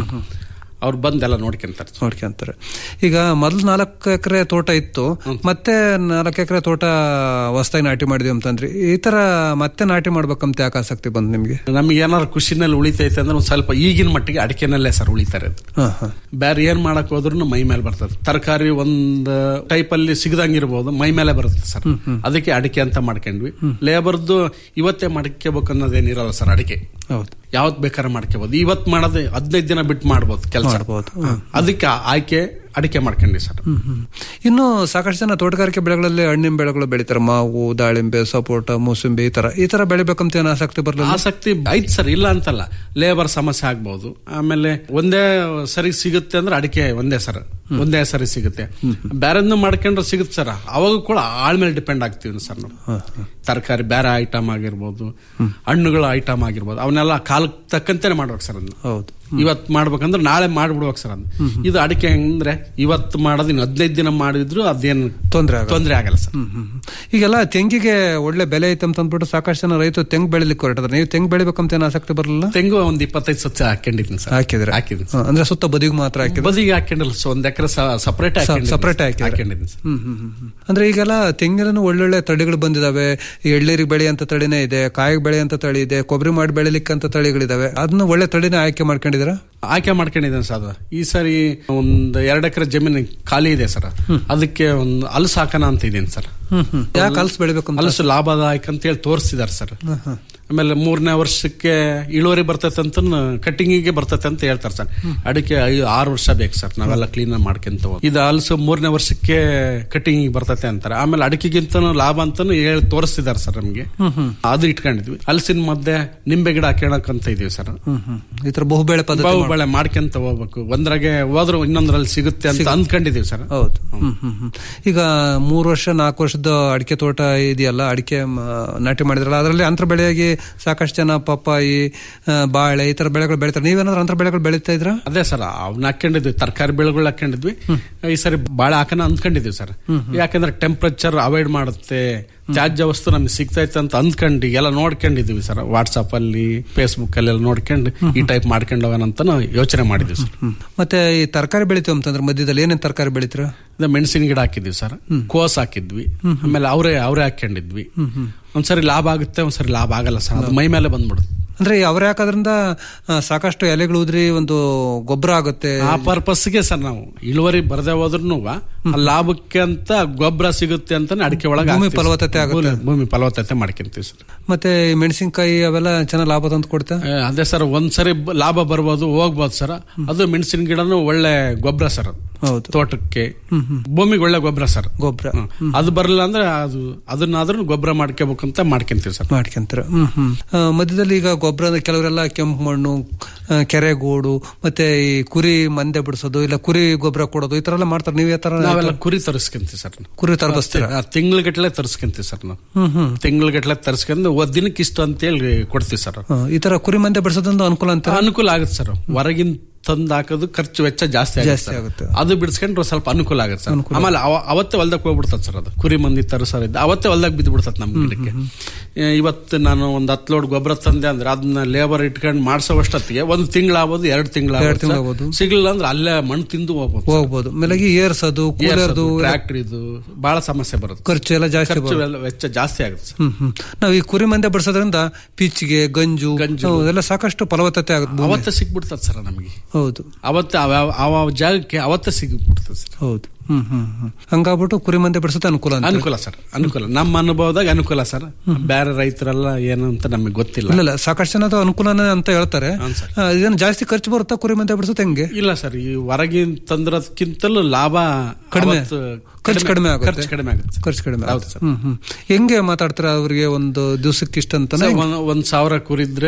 ಅವ್ರು ಬಂದೆಲ್ಲ ನೋಡ್ಕೊಂತಾರೆ ನೋಡ್ಕೊಂತಾರೆ ಈಗ ಮೊದಲು ನಾಲ್ಕು ಎಕರೆ ತೋಟ ಇತ್ತು ಮತ್ತೆ ನಾಲ್ಕು ಎಕರೆ ತೋಟ ಹೊಸದಾಗಿ ನಾಟಿ ಮಾಡಿದ್ವಿ ಅಂತಂದ್ರಿ ಈ ತರ ಮತ್ತೆ ನಾಟಿ ಮಾಡ್ಬೇಕಂತ ಯಾಕೆ ಆಸಕ್ತಿ ಬಂತು ನಿಮ್ಗೆ ನಮ್ಗೆ ಏನಾದ್ರು ಖುಷಿನಲ್ಲಿ ಉಳಿತೈತೆ ಅಂದ್ರೆ ಒಂದ್ ಸ್ವಲ್ಪ ಈಗಿನ ಮಟ್ಟಿಗೆ ಅಡಿಕೆನಲ್ಲೇ ಸರ್ ಉಳಿತಾರೆ ಅದು ಹಾ ಹಾ ಬೇರೆ ಏನ್ ಮಾಡಕ್ ಹೋದ್ರು ಮೈ ಮೇಲೆ ಬರ್ತದೆ ತರಕಾರಿ ಒಂದ್ ಟೈಪ್ ಅಲ್ಲಿ ಸಿಗದಂಗಿರ್ಬೋದು ಮೈ ಮೇಲೆ ಬರುತ್ತೆ ಸರ್ ಅದಕ್ಕೆ ಅಡಿಕೆ ಅಂತ ಮಾಡ್ಕೊಂಡ್ವಿ ಲೇಬರ್ದು ಇವತ್ತೇ ಮಾಡ್ಕೋಬೇಕು ಅನ್ನೋದೇನಿರಲ್ಲ ಸರ್ ಅಡಿಕೆ ಹೌದು ಯಾವತ್ ಬೇಕಾದ್ರೆ ಮಾಡ್ಕೋಬಹುದು ಇವತ್ ಮಾಡೋದು ಹದಿನೈದು ದಿನ ಬಿಟ್ಟು ಮಾಡ್ಬೋದು ಕೆಲಸ ಮಾಡ್ಬೋದು. ಅದಕ್ಕೆ ಆಯ್ಕೆ ಅಡಿಕೆ ಮಾಡ್ಕೊಂಡ್ವಿ ಸರ್ ಹ್ಮ್ ಹ್ಮ್. ಇನ್ನು ಸಾಕಷ್ಟು ಜನ ತೋಟಗಾರಿಕೆ ಬೆಳೆಗಳಲ್ಲಿ ಹಣ್ಣಿನ ಬೆಳೆಗಳು ಬೆಳಿತಾರೆ ಮಾವು ದಾಳಿಂಬೆ ಸಪೋಟ ಮೂಸಂಬಿ ಈ ತರ ಈ ತರ ಬೆಳಿಬೇಕಂತ ಏನು ಆಸಕ್ತಿ ಬರಲಿಲ್ಲ ಆಸಕ್ತಿ ಐತ್ ಸರ್ ಇಲ್ಲ ಅಂತಲ್ಲ ಲೇಬರ್ ಸಮಸ್ಯೆ ಆಗ್ಬಹುದು ಆಮೇಲೆ ಒಂದೇ ಸರಿ ಸಿಗುತ್ತೆ ಅಂದ್ರೆ ಅಡಿಕೆ ಒಂದೇ ಸರ್ ಒಂದೇ ಸರಿ ಸಿಗುತ್ತೆ ಬೇರೆದ್ನು ಮಾಡ್ಕೊಂಡ್ರೆ ಸಿಗುತ್ತೆ ಸರ್ ಅವಾಗ ಕೂಡ ಆಳ್ ಮೇಲೆ ಡಿಪೆಂಡ್ ಆಗ್ತೀವಿ ಸರ್ ನಾವು ತರಕಾರಿ ಬೇರೆ ಐಟಮ್ ಆಗಿರ್ಬೋದು ಹಣ್ಣುಗಳ ಐಟಮ್ ಆಗಿರ್ಬೋದು ಅವನ್ನೆಲ್ಲ ಕಾಲಕ್ಕೆ ತಕ್ಕಂತೆನೆ ಮಾಡ್ಬೇಕು ಸರ್ ಅದನ್ನ ಹೌದು ಇವತ್ ಮಾಡ್ಬೇಕಂದ್ರೆ ನಾಳೆ ಮಾಡ್ಬಿಡ್ಬೇಕು ಸರ್ ಅದನ್ನ ಇದು ಅಡಿಕೆ ಹೆಂಗಂದ್ರೆ ಇವತ್ತು ಮಾಡೋದು ಇನ್ನು ಹದಿನೈದು ದಿನ ಮಾಡಿದ್ರು ಅದೇನು ತೊಂದ್ರೆ ಆಗಲ್ಲ. ತೊಂದರೆ ಆಗಲ್ಲ ಸರ್ ಹ್ಮ್ ಹ್ಮ್ ಹ್ಮ್. ಈಗೆಲ್ಲ ತೆಂಗಿಗೆ ಒಳ್ಳೆ ಬೆಲೆ ಐತೆ ಅಂತ ಅಂದ್ಬಿಟ್ಟು ಸಾಕಷ್ಟು ಜನ ರೈತರು ತೆಂಗು ಬೆಳಿಲಿಕ್ಕೆ ಹೊರಟಿದ್ದಾರೆ ನೀವು ತೆಂಗು ಬೆಳಿಬೇಕಂತ ಏನು ಆಸಕ್ತಿ ಬರಲಿಲ್ಲ ತೆಂಗು ಒಂದ್ ಇಪ್ಪತ್ತೈದು ಸತಿ ಹಾಕೊಂಡಿದ್ದೀನಿ ಸರ್ ಹಾಕಿದ್ರೆ ಹಾಕಿದ್ದೀನಿ ಹಾ, ಅಂದ್ರೆ ಸುತ್ತ ಬದಿಗೆ ಮಾತ್ರ ಹಾಕಿದ್ರೆ ಬದಿಗೆ ಹಾಕೊಂಡಿಲ್ಲ ಸೊ ಒಂದ್ ಎಕರೆ ಸಪರೇಟ್ ಸಪರೇಟ್ ಹಾಕಿದ್ರೆ ಹಾಕೊಂಡಿದ್ದೀನಿ ಸರ್ ಹ್ಮ್ ಹ್ಮ್ ಹ್ಮ್ ಹ್ಮ್. ಅಂದ್ರೆ ಈಗೆಲ್ಲ ತೆಂಗಿನ ಒಳ್ಳೊಳ್ಳೆ ತಳಿಗಳು ಬಂದಿದಾವೆ ಎಳ್ಳೀರಿಗೆ ಬೆಳೆಯಂತ ತಳಿನೇ ಇದೆ ಕಾಯಿಗೆ ಬೆಳೆಯಂತ ತಳಿ ಇದೆ ಕೊಬ್ಬರಿ ಮಾಡಿ ಬೆಳಿಲಿಕ್ಕೆ ಅಂತ ತಳಿಗಳಿದಾವೆ ಅದನ್ನ ಒಳ್ಳೆ ತಳಿನೇ ಆಯ್ಕೆ ಮಾಡ್ಕೊಂಡಿದ್ದೀರಾ ಆಯ್ಕೆ ಮಾಡ್ಕೊಂಡಿದ್ದೇನೆ ಸರ್ ಅದು ಈ ಸರಿ ಒಂದ್ ಎರಡ್ ಎಕರೆ ಜಮೀನು ಖಾಲಿ ಇದೆ ಸರ್ ಅದಕ್ಕೆ ಒಂದು ಹಲಸು ಹಾಕೋಣ ಅಂತ ಇದ್ದೀನಿ ಸರ್ ಹ್ಮ್ ಹ್ಮ್ ಯಾಕೆ ಹಲ್ಸ್ ಬೆಳಿಬೇಕು ಅಂತ ಹಲಸು ಲಾಭದಾಯಕ ಅಂತ ಹೇಳಿ ತೋರಿಸಿದಾರೆ ಸರ್ ಆಮೇಲೆ ಮೂರನೇ ವರ್ಷಕ್ಕೆ ಇಳುವರಿ ಬರ್ತೈತೆ ಅಂತ ಕಟ್ಟಿಂಗಿಗೆ ಬರ್ತೈತೆ ಅಂತ ಹೇಳ್ತಾರೆ ಸರ್ ಅಡಿಕೆ ಐ- ಆರು ವರ್ಷ ಬೇಕು ಸರ್ ನಾವೆಲ್ಲ ಕ್ಲೀನ್ ಮಾಡ್ಕೊಂತ ಹೋಗಿ. ಇದು ಹಲಸು ಮೂರನೇ ವರ್ಷಕ್ಕೆ ಕಟ್ಟಿಂಗ್ ಬರ್ತೈತೆ ಅಂತಾರೆ ಆಮೇಲೆ ಅಡಿಕೆಗಿಂತ ಲಾಭ ಅಂತಾನು ಹೇಳಿ ತೋರಿಸ್ತಿದಾರೆ ಸರ್ ನಮ್ಗೆ ಅದು ಇಟ್ಕೊಂಡಿದ್ವಿ ಹಲಸಿನ ಮಧ್ಯೆ ನಿಂಬೆ ಗಿಡ ಹಾಕೋಣಕ್ ಅಂತ ಇದೀವಿ ಸರ್ ಹ್ಮ್ ಹ್ಮ್ ಈ ತರ ಬಹುಬೆಳೆ ಪದ್ಧತಿ ಬಾವು ಬೆಳೆ ಮಾಡ್ಕೊಂತ ಹೋಗ್ಬೇಕು ಒಂದ್ರಾಗೆ ಹೋದ್ರು ಇನ್ನೊಂದ್ರಲ್ಲಿ ಸಿಗುತ್ತೆ ಅಂತ ಅಂದ್ಕೊಂಡಿದೀವಿ ಸರ್ ಹೌದು ಹ್ಮ್ ಹ್ಮ್ ಹ್ಮ್. ಈಗ ಮೂರು ವರ್ಷ ನಾಲ್ಕು ವರ್ಷದ ಅಡಿಕೆ ತೋಟ ಇದೆಯಲ್ಲ ಅಡಿಕೆ ಮ, ನಾಟಿ ಮಾಡಿದ್ರಲ್ಲ ಅದರಲ್ಲಿ ಅಂತರ ಬೆಳೆಯಾಗಿ ಸಾಕಷ್ಟು ಜನ ಪಪ್ಪಾಯಿ ಆ, ಬಾಳೆ ಈ ತರ ಬೆಳೆಗಳು ಬೆಳಿತಾರೆ ನೀವೇನಾದ್ರೂ ಅಂತರ ಬೆಳೆಗಳು ಬೆಳೀತಾ ಇದ್ರ ಅದೇ ಸರ್ ಅವ್ನ ಹಾಕೊಂಡಿದ್ವಿ ತರಕಾರಿ ಬೆಳೆಗಳು ಹಾಕೊಂಡಿದ್ವಿ ಈ ಸರಿ ಬಾಳೆ ಹಾಕೋಣ ಅಂದ್ಕೊಂಡಿದ್ವಿ ಸರ್ ಯಾಕಂದ್ರೆ ಟೆಂಪರೇಚರ್ ಅವಾಯ್ಡ್ ಮಾಡುತ್ತೆ ತ್ಯಾಜ್ಯ ವಸ್ತು ನಮ್ಗೆ ಸಿಗ್ತೈತೆ ಅಂತ ಅಂದ್ಕೊಂಡು ಎಲ್ಲ ನೋಡ್ಕೊಂಡಿದೀವಿ ಸರ್ ವಾಟ್ಸಪ್ ಅಲ್ಲಿ ಫೇಸ್ಬುಕ್ ಅಲ್ಲಿ ಎಲ್ಲ ನೋಡ್ಕೊಂಡು ಈ ಟೈಪ್ ಮಾಡ್ಕೊಂಡು ಹೋಗೋಣ ಅಂತ ಯೋಚನೆ ಮಾಡಿದ್ವಿ ಸರ್ ಮತ್ತೆ ಈ ತರಕಾರಿ ಬೆಳಿತೀವಿ ಅಂತಂದ್ರೆ ಮಧ್ಯದಲ್ಲಿ ಏನೇನ್ ತರಕಾರಿ ಬೆಳಿತೀರ ಇದು ಮೆಣಸಿನ ಗಿಡ ಹಾಕಿದ್ವಿ ಸರ್ ಕೋಸ್ ಹಾಕಿದ್ವಿ ಆಮೇಲೆ ಅವರೇ ಅವರೇ ಹಾಕೊಂಡಿದ್ವಿ ಒಂದ್ಸರಿ ಲಾಭ ಆಗುತ್ತೆ ಒಂದ್ಸರಿ ಲಾಭ ಆಗಲ್ಲ ಸರ್ ಅದು ಮೈ ಮೇಲೆ ಬಂದ್ಬಿಡುತ್ತೆ ಅಂದ್ರೆ ಅವ್ರ ಯಾಕಾದ್ರಿಂದ ಆ, ಸಾಕಷ್ಟು ಎಲೆಗಳು ಉದ್ರಿ ಒಂದು ಗೊಬ್ಬರ ಆಗುತ್ತೆ ಆ ಪರ್ಪಸ್ಗೆ ಸರ್ ನಾವು ಇಳುವರಿ ಬರದೇ ಹೋದ್ರು ಲಾಭಕ್ಕೆ ಅಂತ ಗೊಬ್ಬರ ಸಿಗುತ್ತೆ ಅಂತ ಅಡಿಕೆ ಒಳಗೆ ಭೂಮಿ ಹಾಕ್ತೀವಿ ಸರ್. ಫಲವತ್ತತೆ ಆಗುತ್ತೆ. ಭೂಮಿ- ಭೂಮಿ ಫಲವತ್ತತೆ ಮಾಡ್ಕೊಂತೀವಿ ಸರ್ ಮತ್ತೆ ಈ ಮೆಣಸಿನಕಾಯಿ ಅವೆಲ್ಲ ಚೆನ್ನಾಗಿ ಲಾಭ ತಂದು ಕೊಡ್ತಾ ಏ, ಅದೇ ಸರ್ ಒಂದ್ಸರಿ ಬ- ಲಾಭ ಬರ್ಬೋದು ಹೋಗ್ಬೋದು ಸರ್ ಅದು ಮೆಣಸಿನ ಗಿಡನು ಒಳ್ಳೆ ಗೊಬ್ಬರ ಸರ್ ಅದು ಹೌದು ತೋಟಕ್ಕೆ ಭೂಮಿಗೆ ಒಳ್ಳೆ ಗೊಬ್ಬರ ಸರ್ ಗೊಬ್ಬರ ಹ್ಮ್. ಅದು ಬರಲಿಲ್ಲ ಅಂದ್ರೆ ಅದು ಅದನ್ನಾದ್ರೂ ಗೊಬ್ಬರ ಮಾಡ್ಕೋಬೇಕಂತ ಮಾಡ್ಕೊಂತೀವಿ ಸರ್ ಮಾಡ್ಕೊಂತಾರ ಹ್ಮ್ ಹ್ಮ್ ಆ, ಮಧ್ಯದಲ್ಲಿ ಈಗ ಗೊಬ್ಬರ ಕೆಲವರೆಲ್ಲ ಕೆಂಪು ಮಣ್ಣು ಆ, ಕೆರೆಗೋಡು ಮತ್ತೆ ಈ ಕುರಿ ಮಂದೆ ಬಿಡಿಸೋದು ಇಲ್ಲ ಕುರಿ ಗೊಬ್ಬರ ಕೊಡೋದು ಈ ತರ ಎಲ್ಲ ಮಾಡ್ತಾರೆ ನೀವ್ ಯಾವ ತರ ನಾವೆಲ್ಲ ಕುರಿ ತರಿಸ್ಕೊಂತೀವಿ ಸರ್ ಕುರಿ ತರಬಸ್ತೀರ ತಿಂಗಳಗಟ್ಲೆ ತರಿಸ್ಕೊಂತೀವಿ ಸರ್ ನಾವು ಹ್ಮ್ ಹ್ಮ್ ತಿಂಗಳಗಟ್ಲೆ ತರಿಸ್ಕೊಂಡು ಒಂದ್ ದಿನಕ್ಕೆ ಇಷ್ಟು ಅಂತೇಳಿ ಕೊಡ್ತೀವಿ ಸರ್ ಆ, ಈ ತರ ಕುರಿ ಮಂದೆ ಬಿಡಿಸೋದ್ರಿಂದ ಅನುಕೂಲ ಅಂತ ಅನುಕೂಲ ಆಗುತ್ತೆ ಸರ್ ಹೊರಗಿನ ತಂದು ಹಾಕೋದು ಖರ್ಚು ವೆಚ್ಚ ಜಾಸ್ತಿ ಆಗುತ್ತೆ ಜಾಸ್ತಿ ಸರ್. ಆಗುತ್ತೆ. ಅದು ಬಿಡಿಸ್ಕೊಂಡ್ರೆ ಸ್ವಲ್ಪ ಅನುಕೂಲ ಆಗುತ್ತೆ ಸರ್ ಆಮೇಲೆ ಅವ- ಅವತ್ತೇ ಹೊಲ್ದಕ್ಕೆ ಹೋಗ್ಬಿಡ್ತದೆ ಸರ್ ಅದು ಕುರಿ ಮಂದಿ ತರಿಸೋರಿದ್ದ ಅವತ್ತೇ ಹೊಲ್ದಾಗ ಬಿದ್ದು ಬಿಡ್ತದೆ ನಮ್ಮ ಗಿಡಕ್ಕೆ ಏ, ಇವತ್ತು ನಾನು ಒಂದ್ ಹತ್ತು ಲೋಡ್ ಗೊಬ್ಬರ ತಂದೆ ಅಂದ್ರೆ ಅದನ್ನ ಲೇಬರ್ ಇಟ್ಕೊಂಡು ಮಾಡಿಸೋವಷ್ಟೊತ್ತಿಗೆ ಒಂದು ತಿಂಗಳಾಗ್ಬೋದು ಎರಡು ಎರಡ್ ತಿಂಗ್ಳಾಗ್ಬೋದು. ತಿಂಗಳಾಗ್ಬೋದು ಸಿಗಲಿಲ್ಲ ಅಂದ್ರೆ ಅಲ್ಲೇ ಮಣ್ಣು ತಿಂದು ಹೋಗ್ಬೋದು ಹೋಗ್ಬೋದು ಮೇಲಾಗಿ ಏರ್ಸೋದು ಕೂಲರ್ದು ಟ್ರ್ಯಾಕ್ಟರ್ ಇದು ಬಹಳ ಸಮಸ್ಯೆ ಬರುತ್ತೆ ಖರ್ಚು ಎಲ್ಲ ಜಾಸ್ತಿ ಖರ್ಚು ಬರುತ್ತೆ. ಎಲ್ಲ ವೆಚ್ಚ ಜಾಸ್ತಿ ಆಗುತ್ತೆ ಸರ್ ಹ್ಮ್ ಹ್ಮ್ ನಾವ್ ಈ ಕುರಿ ಮಂದೆ ಬಿಡಿಸೋದ್ರಿಂದ ಪಿಚ್ಚಿಗೆ ಗಂಜು ಗಂಜು. ಅದೆಲ್ಲ ಸಾಕಷ್ಟು ಫಲವತ್ತತೆ ಆಗುತ್ತೆ ಭೂಮಿ. ಅವತ್ತೇ ಸಿಕ್ಬಿಡ್ತದೆ ಸರ್ ನಮಗೆ ಹೌದು ಅವತ್ತೇ ಅವ ಅವ ಜಾಗಕ್ಕೆ ಅವತ್ತೇ ಸಿಗ್ಬಿಡ್ತದೆ ಸರ್ ಹೌದು ಹ್ಮ್ ಹ್ಮ್ ಹ್ಮ್ ಹಂಗಾಗ್ಬಿಟ್ಟು ಕುರಿ ಮಂದೆ ಬಿಡಿಸೋದು ಅನುಕೂಲ ಅಂತ ಅನುಕೂಲ ಸರ್ ಅನುಕೂಲ ನಮ್ಮ ಅನುಭವದಾಗ ಅನುಕೂಲ ಸರ್ ಬೇರೆ ರೈತರೆಲ್ಲ ಏನು ಅಂತ ನಮಗೆ ಗೊತ್ತಿಲ್ಲ ಇಲ್ಲ ಇಲ್ಲ ಸಾಕಷ್ಟು ಜನ ಅದು ಅನುಕೂಲನೇ ಅಂತ ಹೇಳ್ತಾರೆ ಹೌದು ಸರ್. ಆ, ಇದೇನು ಜಾಸ್ತಿ ಖರ್ಚು ಬರುತ್ತಾ ಕುರಿ ಮಂದೆ ಬಿಡಿಸೋದು ಹೆಂಗೆ ಇಲ್ಲ ಸರ್ ಈ ಹೊರಗಿನ ತಂದ್ರದ್ಕಿಂತಲೂ ಲಾಭ ಕಡಿಮೆ. ಅವತ್ತು ಖರ್ಚು ಕಡಿಮೆ ಆಗುತ್ತೆ. ಖರ್ಚು ಕಡಿಮೆ ಆಗುತ್ತೆ ಸರ್. ಖರ್ಚು ಕಡಿಮೆ ಹೌದು ಆಗುತ್ತೆ. ಸರ್ ಹ್ಮ್ ಹ್ಮ್ ಹೆಂಗೆ ಮಾತಾಡ್ತಾರೆ ಅವ್ರಿಗೆ ಒಂದು ದಿವಸಕ್ಕೆ ಇಷ್ಟ ಅಂತ ಸರ್, ಒಂದ್- ಒಂದ್ ಸಾವಿರ ಕುರಿದ್ರೆ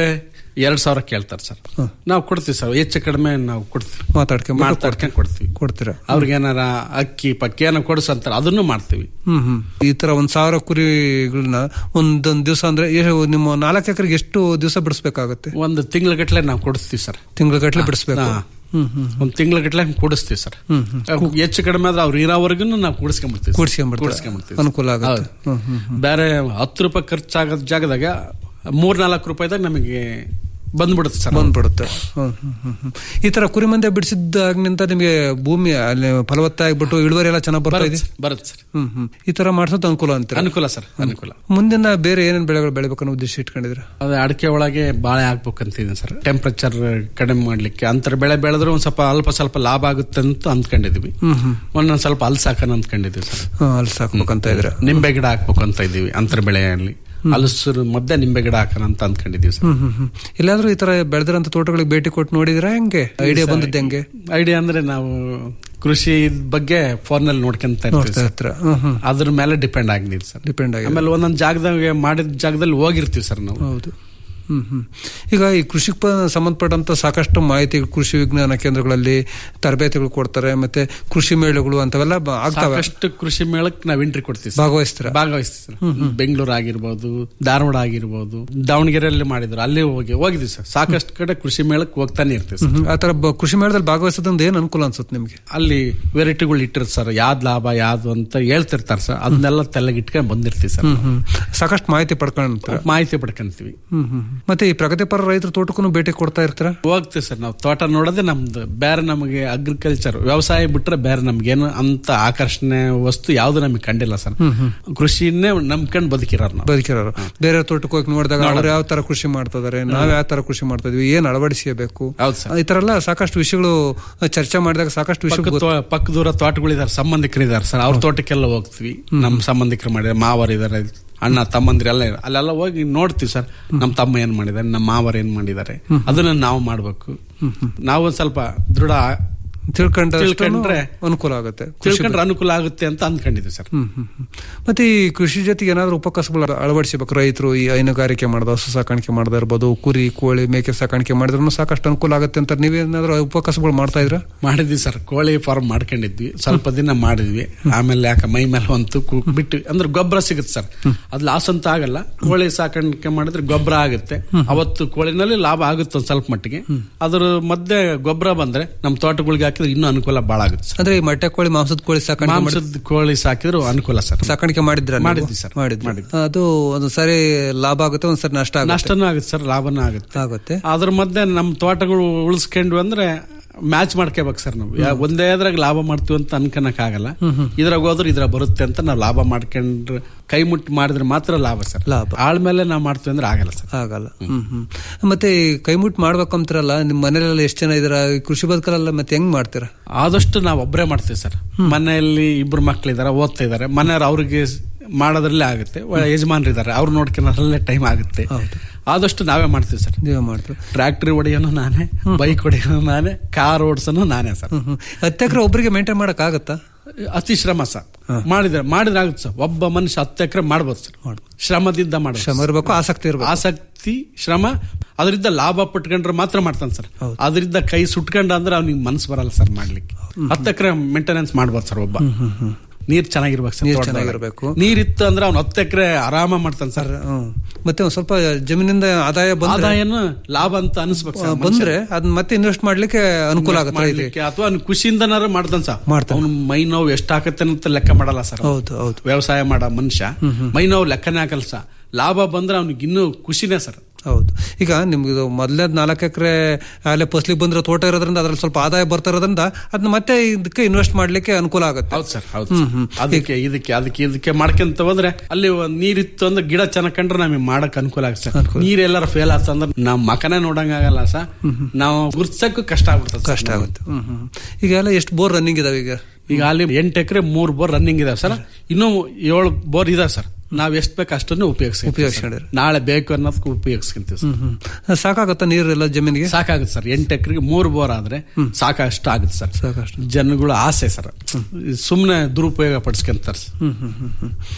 ಎರಡ್ ಸಾವಿರ ಕೇಳ್ತಾರೆ ಸರ್ ನಾವು ಕೊಡ್ತೀವಿ ಸರ್ ಹೆಚ್ಚು ಕಡಿಮೆ ನಾವು ಕೊಡ್ತೀವಿ ಮಾತಾಡ್ಕೊಂಡ್ ಮಾತಾಡ್ಕೊಂಡು ಕೊಡ್ತೀವಿ ಕೊಡ್ತೀರಾ ಅವ್ರಿಗೆ ಏನಾರ ಅಕ್ಕಿ ಪಕ್ಕಿ ಏನೋ ಕೊಡಿಸಂತಾರೆ ಅದನ್ನು ಮಾಡ್ತೀವಿ ಹ್ಮ್ ಹ್ಮ್ ಈ ತರ ಒಂದ್ ಸಾವಿರ ಕುರಿಗಳನ್ನ ಒಂದೊಂದ್ ದಿವಸ ಅಂದ್ರೆ ಎಷ್ಟು- ನಿಮ್ಮ ನಾಲ್ಕು ಎಕರೆಗೆ ಎಷ್ಟು ದಿವಸ ಬಿಡಿಸ್ಬೇಕಾಗತ್ತೆ ಒಂದು ತಿಂಗಳ ಗಟ್ಲೆ ನಾವು ಕೊಡಿಸ್ತೀವಿ ಸರ್ ತಿಂಗಳ ಗಟ್ಲೆ ಬಿಡಿಸ್ಬೇಕು ಹಾ. ಹ್ಮ್ ಹ್ಮ್ ಒಂದ್ ತಿಂಗಳ ಗಟ್ಲೆ ಕೂಡಿಸ್ತೀವಿ ಸರ್ ಅವ್ ಹೆಚ್ಚು ಕಡಿಮೆ ಆದ್ರೆ ಅವ್ರು ಇರೋವರೆಗೂ ನಾವು ಕೂಡಿಸ್ಕೊಂಡ್ಬಿಡ್ತೀವಿ ಸರ್. ಕೂಡ್ಸ್ಕೊಂಡ್ಬಿಡ್ತೀರಾ? ಕೂಡ್ಸ್ಕೊಂಡ್ಬಿಡ್ತೀವಿ. ಅನುಕೂಲ ಆಗುತ್ತೆ. ಹೌದು. ಹ್ಮ್, ಹ್ಮ್, ಬೇರೆ ಹತ್ತು ರೂಪಾಯಿ ಖರ್ಚಾಗೋ ಜಾಗದಾಗ ಮೂರ್ ನಾಲ್ಕು ರೂಪಾಯಿದಾಗ ನಮಗೆ ಬಂದ್ಬಿಡುತ್ತೆ ಸರ್ ಬಂದ್ಬಿಡುತ್ತೆ ಹ್ಮ್, ಹ್ಮ್, ಹ್ಮ್, ಹ್ಮ್. ಈ ತರ ಕುರಿ ಮಂದೆ ಬಿಡಿಸಿದ್ದಾಗಿನಿಂದ ನಿಮಗೆ ಭೂಮಿ ಅಲ್ಲಿ ಫಲವತ್ತ ಆಗ್ಬಿಟ್ಟು ಇಳುವರಿ ಎಲ್ಲ ಚೆನ್ನಾಗಿ ಬರ್ತಾ ಇದೆ ಬರುತ್ತೆ ಬರುತ್ತೆ ಸರ್ ಹ್ಮ್ ಹ್ಮ್ ಈ ತರ ಮಾಡ್ಸೋದು ಅನುಕೂಲ ಅಂತೀರ ಅನುಕೂಲ ಸರ್ ಅನುಕೂಲ ಮುಂದಿನ ಬೇರೆ ಏನೇನ್ ಬೆಳೆಗಳು ಬೆಳಿಬೇಕನ್ನೋ ಉದ್ದೇಶ ಇಟ್ಕೊಂಡಿದ್ರ ಅದೇ ಅಡಿಕೆ ಒಳಗೆ ಬಾಳೆ ಹಾಕ್ಬೇಕಂತಿದ್ದೀನಿ ಸರ್ ಟೆಂಪರೇಚರ್ ಕಡಿಮೆ ಮಾಡ್ಲಿಕ್ಕೆ ಅಂತರ ಬೆಳೆ ಬೆಳೆದ್ರೆ ಒಂದ್ ಸ್ವಲ್ಪ ಅಲ್ಪ ಸ್ವಲ್ಪ ಲಾಭ ಆಗುತ್ತೆ ಅಂತ ಅಂದ್ಕೊಂಡಿದ್ವಿ ಹ್ಮ್ ಹ್ಮ್ ಒಂದೊಂದ್ ಸ್ವಲ್ಪ ಹಲ್ಸ್ ಹಾಕೋಣ ಅಂದ್ಕೊಂಡಿದ್ವಿ ಸರ್ ಹ್ಮ್, ಅಲ್ಲಿ ಸಾಕ್ಬೇಕಂತ ಇದ್ರ ನಿಂಬೆ ಗಿಡ ಹಾಕ್ಬೇಕು ಅಂತ ಇದೀವಿ ಅಂತರ ಬೆಳೆಯಲ್ಲಿ ಹಲಸರು ಮಧ್ಯೆ ನಿಂಬೆ ಗಿಡ ಹಾಕೋಣ ಅಂತ ಅಂದ್ಕೊಂಡಿದೀವಿ ಸರ್ ಹ್ಮ್ ಹ್ಮ್ ಹ್ಮ್ ಎಲ್ಲಾದ್ರೂ ಈ ತರ ಬೆಳೆದಿರಂತ ತೋಟಗಳಿಗೆ ಭೇಟಿ ಕೊಟ್ಟು ನೋಡಿದಿರಾ ಹೆಂಗೆ ಐಡಿಯಾ ಬಂದದ್ದು ಹೆಂಗೆ ಐಡಿಯಾ ಅಂದ್ರೆ ನಾವು ಕೃಷಿ ಬಗ್ಗೆ ಫೋನ್ ನಲ್ಲಿ ನೋಡ್ಕೊಂತ ಇರ್ತೀವಿ ನೋಡ್ತಾ ಸರ್. ಇರ್ತೀರ ಹ್ಮ್ ಹ್ಮ್ ಅದ್ರ ಮೇಲೆ ಡಿಪೆಂಡ್ ಆಗಿದ್ದೀವಿ ಸರ್ ಡಿಪೆಂಡ್ ಆಗಿದೆ ಆಮೇಲೆ ಒಂದೊಂದ್ ಜಾಗದಾಗ ಮಾಡಿದ ಜಾಗದಲ್ಲಿ ಹೋಗಿರ್ತೀವಿ ಸರ್ ನಾವು ಹೌದು ಹ್ಮ್ ಹ್ಮ್ ಈಗ ಈ ಕೃಷಿ ಸಂಬಂಧಪಟ್ಟಂತ ಸಾಕಷ್ಟು ಮಾಹಿತಿ ಕೃಷಿ ವಿಜ್ಞಾನ ಕೇಂದ್ರಗಳಲ್ಲಿ ತರಬೇತಿಗಳು ಕೊಡ್ತಾರೆ ಮತ್ತೆ ಕೃಷಿ ಮೇಳಗಳು ಅಂತವೆಲ್ಲ ಬ- ಆಗ್ತವೆ ಸಾಕಷ್ಟು ಕೃಷಿ ಮೇಳಕ್ಕೆ ನಾವು ಎಂಟ್ರಿ ಕೊಡ್ತೀವಿ ಸರ್. ಭಾಗವಹಿಸ್ತೀರಾ ಭಾಗವಹಿಸ್ತೀವಿ ಸರ್ ಬೆಂಗಳೂರು ಆಗಿರ್ಬೋದು ಧಾರವಾಡ ಆಗಿರ್ಬೋದು ದಾವಣಗೆರೆಯಲ್ಲಿ ಮಾಡಿದ್ರು ಅಲ್ಲಿ ಹೋಗಿ ಹೋಗಿದ್ವಿ ಸರ್ ಸಾಕಷ್ಟು ಕಡೆ ಕೃಷಿ ಮೇಳಕ್ಕೆ ಹೋಗ್ತಾನೆ ಇರ್ತೀವಿ ಸರ್ ಹ್ಮ್. ಆ ತರ ಬ- ಕೃಷಿ ಮೇಳದಲ್ಲಿ ಭಾಗವಹಿಸೋದ್ರಿಂದ ಏನ್ ಅನುಕೂಲ ಅನ್ಸುತ್ತೆ ನಿಮ್ಗೆ ಅಲ್ಲಿ ವೆರೈಟಿಗಳು ಇಟ್ಟಿರ್ತಾರೆ ಸರ್ ಯಾವ್ದು ಲಾಭ ಯಾವ್ದು ಅಂತ ಹೇಳ್ತಿರ್ತಾರೆ ಸರ್ ಅದನ್ನೆಲ್ಲ ತೆಲ್ಲಗಿಟ್ಕೊಂಡು ಬಂದಿರ್ತೀವಿ ಸರ್ ಹ್ಮ್ ಹ್ಮ್ ಸಾಕಷ್ಟು ಮಾಹಿತಿ ಪಡ್ಕೊಂಡ್ರ ಮಾಹಿತಿ ಪಡ್ಕೊಂತೀವಿ ಹ್ಮ್ ಹ್ಮ್ ಮತ್ತೆ ಈ ಪ್ರಗತಿಪರ ರೈತರ ತೋಟಕ್ಕೂ ಭೇಟಿ ಕೊಡ್ತಾ ಇರ್ತೀರಾ ಹೋಗ್ತೀವಿ ಸರ್ ನಾವು ತೋಟ ನೋಡೋದೇ ನಮ್ದು ಬೇರೆ ನಮಗೆ ಅಗ್ರಿಕಲ್ಚರ್ ವ್ಯವಸಾಯ ಬಿಟ್ರೆ ಬೇರೆ ನಮ್ಗೇನು ಅಂತ ಆಕರ್ಷಣೆ ವಸ್ತು ಯಾವ್ದು ನಮಗೆ ಕಂಡಿಲ್ಲ ಸರ್ ಕೃಷಿನೇ ನಂಬ್ಕೊಂಡು ಬದುಕಿರೋರು ನಾವು ಬದುಕಿರೋರು ಬೇರೆ ತೋಟಕ್ಕೆ ಹೋಗಿ ನೋಡಿದಾಗ ಅವ್ರು ಯಾವ ತರ ಕೃಷಿ ಮಾಡ್ತಾ ಇದಾರೆ ನಾವ್ ಯಾವ ತರ ಕೃಷಿ ಮಾಡ್ತಾ ಇದೀವಿ ಏನ್ ಅಳವಡಿಸಬೇಕು ಹೌದು ಸರ್ ಈ ತರ ಎಲ್ಲ ಸಾಕಷ್ಟು ವಿಷಯಗಳು ಚರ್ಚೆ ಮಾಡಿದಾಗ ಸಾಕಷ್ಟು ವಿಷಯ ಪಕ್ಕ ತೋ- ಪಕ್ಕ ದೂರ ತೋಟಗಳಿದಾರೆ ಸಂಬಂಧಿಕರು ಇದಾರೆ ಸರ್ ಅವ್ರ ತೋಟಕ್ಕೆಲ್ಲ ಹೋಗ್ತೀವಿ ನಮ್ಮ ಸಂಬಂಧಿಕರು ಮಾಡಿದ್ದಾರೆ ಮಾವರು ಇದಾರೆ ಅಣ್ಣ ತಮ್ಮಂದಿರು ಎಲ್ಲ ಇದಾರೆ. ಅಲ್ಲೆಲ್ಲ ಹೋಗಿ ನೋಡ್ತೀವಿ ಸರ್ ನಮ್ಮ ತಮ್ಮ ಏನ್ ಮಾಡಿದ್ದಾರೆ ನಮ್ಮ ಮಾವರು ಏನ್ ಮಾಡಿದ್ದಾರೆ ಅದನ್ನ ನಾವು ಮಾಡ್ಬೇಕು ನಾವು ಒಂದ್ ಸ್ವಲ್ಪ ದೃಢ ತಿಳ್ಕೊಂಡ್ರೆ ತಿಳ್ಕೊಂಡ್ರೆ ಅನುಕೂಲ ಆಗುತ್ತೆ ತಿಳ್ಕೊಂಡ್ರೆ ಅನುಕೂಲ ಆಗುತ್ತೆ ಅಂತ ಅಂದ್ಕೊಂಡಿದ್ವಿ ಸರ್ ಹ್ಮ್ ಹ್ಮ್ ಹ್ಮ್. ಮತ್ತೆ ಈ ಕೃಷಿ ಜೊತೆಗೆ ಏನಾದ್ರು ಉಪಕಸಬುಗಳು ಅಳವಡಿಸಬೇಕು ರೈತರು ಈ ಹೈನುಗಾರಿಕೆ ಮಾಡೋದು ಹಸು ಸಾಕಾಣಿಕೆ ಮಾಡದ ಇರ್ಬೋದು ಕುರಿ ಕೋಳಿ ಮೇಕೆ ಸಾಕಾಣಿಕೆ ಮಾಡಿದ್ರು ಸಾಕಷ್ಟು ಅನುಕೂಲ ಆಗುತ್ತೆ ಅಂತ ನೀವೇನಾದ್ರೂ ಉಪಕಸಬುಗಳು ಮಾಡ್ತಾ ಇದ್ರ ಮಾಡಿದ್ವಿ ಸರ್ ಕೋಳಿ ಫಾರ್ಮ್ ಮಾಡ್ಕೊಂಡಿದ್ವಿ ಸ್ವಲ್ಪ ದಿನ ಮಾಡಿದ್ವಿ ಆಮೇಲೆ ಯಾಕೆ ಮೈ ಮೇಲೆ ಹೊಂತು ಕು- ಬಿಟ್ವಿ ಅಂದ್ರೆ ಗೊಬ್ಬರ ಸಿಗುತ್ತೆ ಸರ್ ಅದು ಲಾಸ್ ಅಂತ ಆಗಲ್ಲ ಕೋಳಿ ಸಾಕಾಣಿಕೆ ಮಾಡಿದ್ರೆ ಗೊಬ್ಬರ ಆಗುತ್ತೆ ಅವತ್ತು ಕೋಳಿನಲ್ಲಿ ಲಾಭ ಆಗುತ್ತೆ ಒಂದ್ ಸ್ವಲ್ಪ ಮಟ್ಟಿಗೆ ಅದ್ರ ಮಧ್ಯೆ ಗೊಬ್ಬರ ಬಂದ್ರೆ ನಮ್ಮ ತೋಟಗಳಿಗೆ ಹಾಕಿದ್ರೆ ಇನ್ನೂ ಅನುಕೂಲ ಬಾಳ ಆಗುತ್ತೆ ಸರ್ ಅಂದ್ರೆ ಈ ಮೊಟ್ಟೆ ಕೋಳಿ ಮಾಂಸದ ಕೋಳಿ ಸಾಕಾಣಿಕೆ ಮಾಡಿ- ಮಾಂಸದ ಕೋಳಿ ಸಾಕಿದ್ರು ಅನುಕೂಲ ಸರ್ ಸಾಕಾಣಿಕೆ ಮಾಡಿದ್ರ ನೀವು? ಮಾಡಿದ್ವಿ ಸರ್. ಮಾಡಿದ್ವಿ ಮಾಡಿದ್ವಿ. ಅದು ಒಂದು ಸರಿ ಲಾಭ ಆಗುತ್ತೆ ಒಂದ್ ಸರಿ ನಷ್ಟ ಆಗುತ್ತೆ ನಷ್ಟನೂ ಆಗುತ್ತೆ ಸರ್ ಲಾಭನೂ ಆಗುತ್ತೆ ಆಗುತ್ತೆ ಅದ್ರ ಮಧ್ಯೆ ನಮ್ಮ ತೋಟಗಳು ಉಳಿಸ್ಕೊಂಡ್ವಿ ಅಂದ್ರೆ ಮ್ಯಾಚ್ ಮಾಡ್ಕೋಬೇಕು ಸರ್ ನಾವು ಯಾ- ಒಂದೇ ಇದ್ರಾಗ ಲಾಭ ಮಾಡ್ತೀವಿ ಅಂತ ಅನ್ಕೊಳಕ್ ಆಗಲ್ಲ ಇದ್ರಾಗ ಹೋದ್ರೆ ಇದ್ರ ಬರುತ್ತೆ ಅಂತ ನಾವು ಲಾಭ ಮಾಡ್ಕೊಂಡ್ರೆ ಕೈ ಮುಟ್ಟಿ ಮಾಡಿದ್ರೆ ಮಾತ್ರ ಲಾಭ ಸರ್ ಲಾಭ. ಆಳ್ಮೇಲೆ ನಾವು ಮಾಡ್ತೀವಿ ಅಂದ್ರೆ ಆಗಲ್ಲ ಸರ್ ಆಗಲ್ಲ ಹ್ಮ್ ಹ್ಮ್ ಮತ್ತೆ ಈ ಕೈಮುಟ್ ಮಾಡ್ಬೇಕಂತಾರಲ್ಲ ನಿಮ್ ಮನೇಲೆಲ್ಲ ಎಷ್ಟು ಜನ ಇದಾರ ಈ ಕೃಷಿ ಬದುಕಲೆಲ್ಲ ಮತ್ತೆ ಹೆಂಗ್ ಮಾಡ್ತೀರಾ ಆದಷ್ಟು ನಾವು ಒಬ್ಬರೇ ಮಾಡ್ತೀವಿ ಸರ್ ಮನೆಯಲ್ಲಿ ಇಬ್ರು ಮಕ್ಳಿದಾರೆ ಓದ್ತಾ ಇದಾರೆ ಮನೆಯವ್ರು ಅವ್ರಿಗೆ ಮಾಡೋದ್ರಲ್ಲೇ ಆಗುತ್ತೆ ಒಳ್ಳೆ ಯಜಮಾನ್ರಿದ್ದಾರೆ ಅವ್ರು ನೋಡ್ಕೊಳ್ಳೋದ್ರಲ್ಲೇ ಟೈಮ್ ಆಗುತ್ತೆ ಆದಷ್ಟು ನಾವೇ ಮಾಡ್ತೀವಿ ಸರ್ ನೀವೇ ಮಾಡ್ತೀರಾ ಟ್ರ್ಯಾಕ್ಟರ್ ಹೊಡೆಯೋನು ನಾನೇ ಬೈಕ್ ಹೊಡೆಯೋನು ನಾನೇ ಕಾರ್ ಓಡಿಸೋನು ನಾನೇ ಸರ್ ಹ್ಮ್ ಹ್ಮ್ ಹತ್ತು ಎಕರೆ ಒಬ್ಬರಿಗೆ ಮೇಂಟೈನ್ ಮಾಡಕ್ ಆಗತ್ತಾ ಅತಿ ಶ್ರಮ ಸರ್ ಮಾಡಿದ್ರೆ ಮಾಡಿದ್ರೆ ಆಗುತ್ತೆ ಸರ್ ಒಬ್ಬ ಮನುಷ್ಯ ಹತ್ತು ಎಕರೆ ಮಾಡ್ಬೋದು ಸರ್ ಶ್ರಮದಿಂದ ಮಾಡ್ಬೋದು ಶ್ರಮ ಇರ್ಬೇಕು ಆಸಕ್ತಿ ಇರ್ಬೇಕು ಆಸಕ್ತಿ ಶ್ರಮ ಅದರಿಂದ ಲಾಭ ಪಟ್ಕೊಂಡ್ರೆ ಮಾತ್ರ ಮಾಡ್ತಾನೆ ಸರ್ ಅದರಿಂದ ಕೈ ಸುಟ್ಕೊಂಡ ಅಂದ್ರೆ ಅವ್ನಿಗೆ ಮನಸ್ಸು ಬರಲ್ಲ ಸರ್ ಮಾಡ್ಲಿಕ್ಕೆ ಹತ್ತು ಎಕರೆ ಮೇಂಟೆನೆನ್ಸ್ ಮಾಡ್ಬೋದು ಸರ್ ಒಬ್ಬ ನೀರ್ ಚೆನ್ನಾಗಿರ್ಬೇಕು ಸರ್ ನೀರ್ ತೋಟದೊಳಗೆ. ಚೆನ್ನಾಗಿರ್ಬೇಕು. ನೀರಿತ್ತು ಅಂದ್ರೆ ಅವ್ನು ಹತ್ತು ಎಕರೆ ಆರಾಮ ಮಾಡ್ತಾನೆ ಸರ್ ಹ್ಮ್. ಮತ್ತೆ ಒಂದ್ ಸ್ವಲ್ಪ ಜಮೀನಿಂದ ಆದಾಯ ಬಂದ್ರೆ ಆದಾಯನು ಲಾಭ ಅಂತ ಅನಿಸ್ಬೇಕು ಸರ್ ಬಂದ್ರೆ ಅದನ್ನ ಮತ್ತೆ ಇನ್ವೆಸ್ಟ್ ಮಾಡ್ಲಿಕ್ಕೆ ಅನುಕೂಲ ಆಗುತ್ತೆ ರೈತರಿಗೆ. ಮಾಡ್ಲಿಕ್ಕೆ ಅಥವಾ ಅವ್ನು ಖುಷಿಯಿಂದನಾರು ಮಾಡ್ತಾನೆ ಸರ್ ಮಾಡ್ತಾನೆ. ಅವ್ನು ಮೈ ನೋವು ಎಷ್ಟಾಗತ್ತೆ ಅಂತ ಲೆಕ್ಕ ಮಾಡಲ್ಲ ಸರ್ ಅವ್ನು. ಹೌದು ಹೌದು ವ್ಯವಸಾಯ ಮಾಡೋ ಮನುಷ್ಯ ಮೈ ನೋವು ಲೆಕ್ಕನೇ ಹಾಕಲ್ಲ ಸರ್ ಲಾಭ ಬಂದ್ರೆ ಅವ್ನಿಗೆ ಇನ್ನೂ ಖುಷಿನೇ ಸರ್ ಹೌದು ಈಗ ನಿಮ್ಗೆ ಇದು ಮೊದಲೇ ನಾಲ್ಕು ಎಕರೆ ಅಲ್ಲೇ ಫಸ್ಲಿಗೆ ಬಂದ್ರೆ ತೋಟ ಇರೋದ್ರಿಂದ ಅದ್ರಲ್ಲಿ ಸ್ವಲ್ಪ ಆದಾಯ ಬರ್ತಾ ಇರೋದ್ರಿಂದ ಅದನ್ನ ಮತ್ತೆ ಇದಕ್ಕೆ ಇನ್ವೆಸ್ಟ್ ಮಾಡ್ಲಿಕ್ಕೆ ಅನುಕೂಲ ಆಗುತ್ತೆ ಹೌದು ಸರ್ ಹೌದು ಸರ್. ಅದಕ್ಕೆ ಇದಕ್ಕೆ ಅದಕ್ಕೆ ಇದಕ್ಕೆ ಮಾಡ್ಕೊಂತ ಹೋದ್ರೆ ಅಲ್ಲಿ ಒಂದ್ ನೀರಿತ್ತು ಅಂದ್ರೆ ಗಿಡ ಚೆನ್ನಾಗ್ ಕಂಡ್ರೆ ನಮಗೆ ಮಾಡಕ್ ಅನುಕೂಲ ಆಗುತ್ತೆ ಸರ್ ನೀರ್ ಎಲ್ಲಾರ ಫೇಲ್ ಆತ ಅಂದ್ರೆ ನಾವ್ ಮಕನೇ ನೋಡಂಗ ಆಗಲ್ಲ ಸರ್ ನಾವು ಗುರ್ಸಕ್ಕೂ ಕಷ್ಟ ಆಗ್ಬಿಡ್ತದೆ ಸರ್ ಕಷ್ಟ ಆಗುತ್ತೆ ಹ್ಮ್ ಹ್ಮ್ ಈಗ ಎಲ್ಲ ಎಷ್ಟು ಬೋರ್ ರನ್ನಿಂಗ್ ಇದಾವೆ ಈಗ ಈಗ ಅಲ್ಲಿ ಎಂಟು ಎಕರೆ ಮೂರ್ ಬೋರ್ ರನ್ನಿಂಗ್ ಇದಾವೆ ಸರ್ ಇನ್ನೂ ಏಳು ಬೋರ್ ಇದಾವೆ ಸರ್ ನಾವ್ ಎಷ್ಟ್ ಬೇಕು ಅಷ್ಟನ್ನು ಉಪಯೋಗಿಸ್ತೀವಿ ಉಪಯೋಗಿಸ್ಕೊಂಡಿರಿ. ನಾಳೆ ಬೇಕು ಅನ್ನೋದಕ್ಕೆ ಉಪಯೋಗಿಸ್ಕೊಂತೀವಿ ಸರ್ ಹ್ಮ್ ಹ್ಮ್ ಸಾಕಾಗತ್ತಾ ನೀರೆಲ್ಲ ಜಮೀನಿಗೆ ಸಾಕಾಗುತ್ತೆ ಸರ್ ಎಂಟು ಎಕರೆಗೆ ಮೂರು ಬೋರ್ ಆದ್ರೆ ಸಾಕಷ್ಟು ಆಗುತ್ತೆ ಸರ್ ಸಾಕಷ್ಟು ಜನಗಳು ಆಸೆ ಸರ್ ಸುಮ್ನೆ ದುರುಪಯೋಗ ಪಡಿಸ್ಕೊಂತಾರೆ ಹ್ಮ್ ಹ್ಮ್ ಹ್ಮ್ ಹ್ಮ್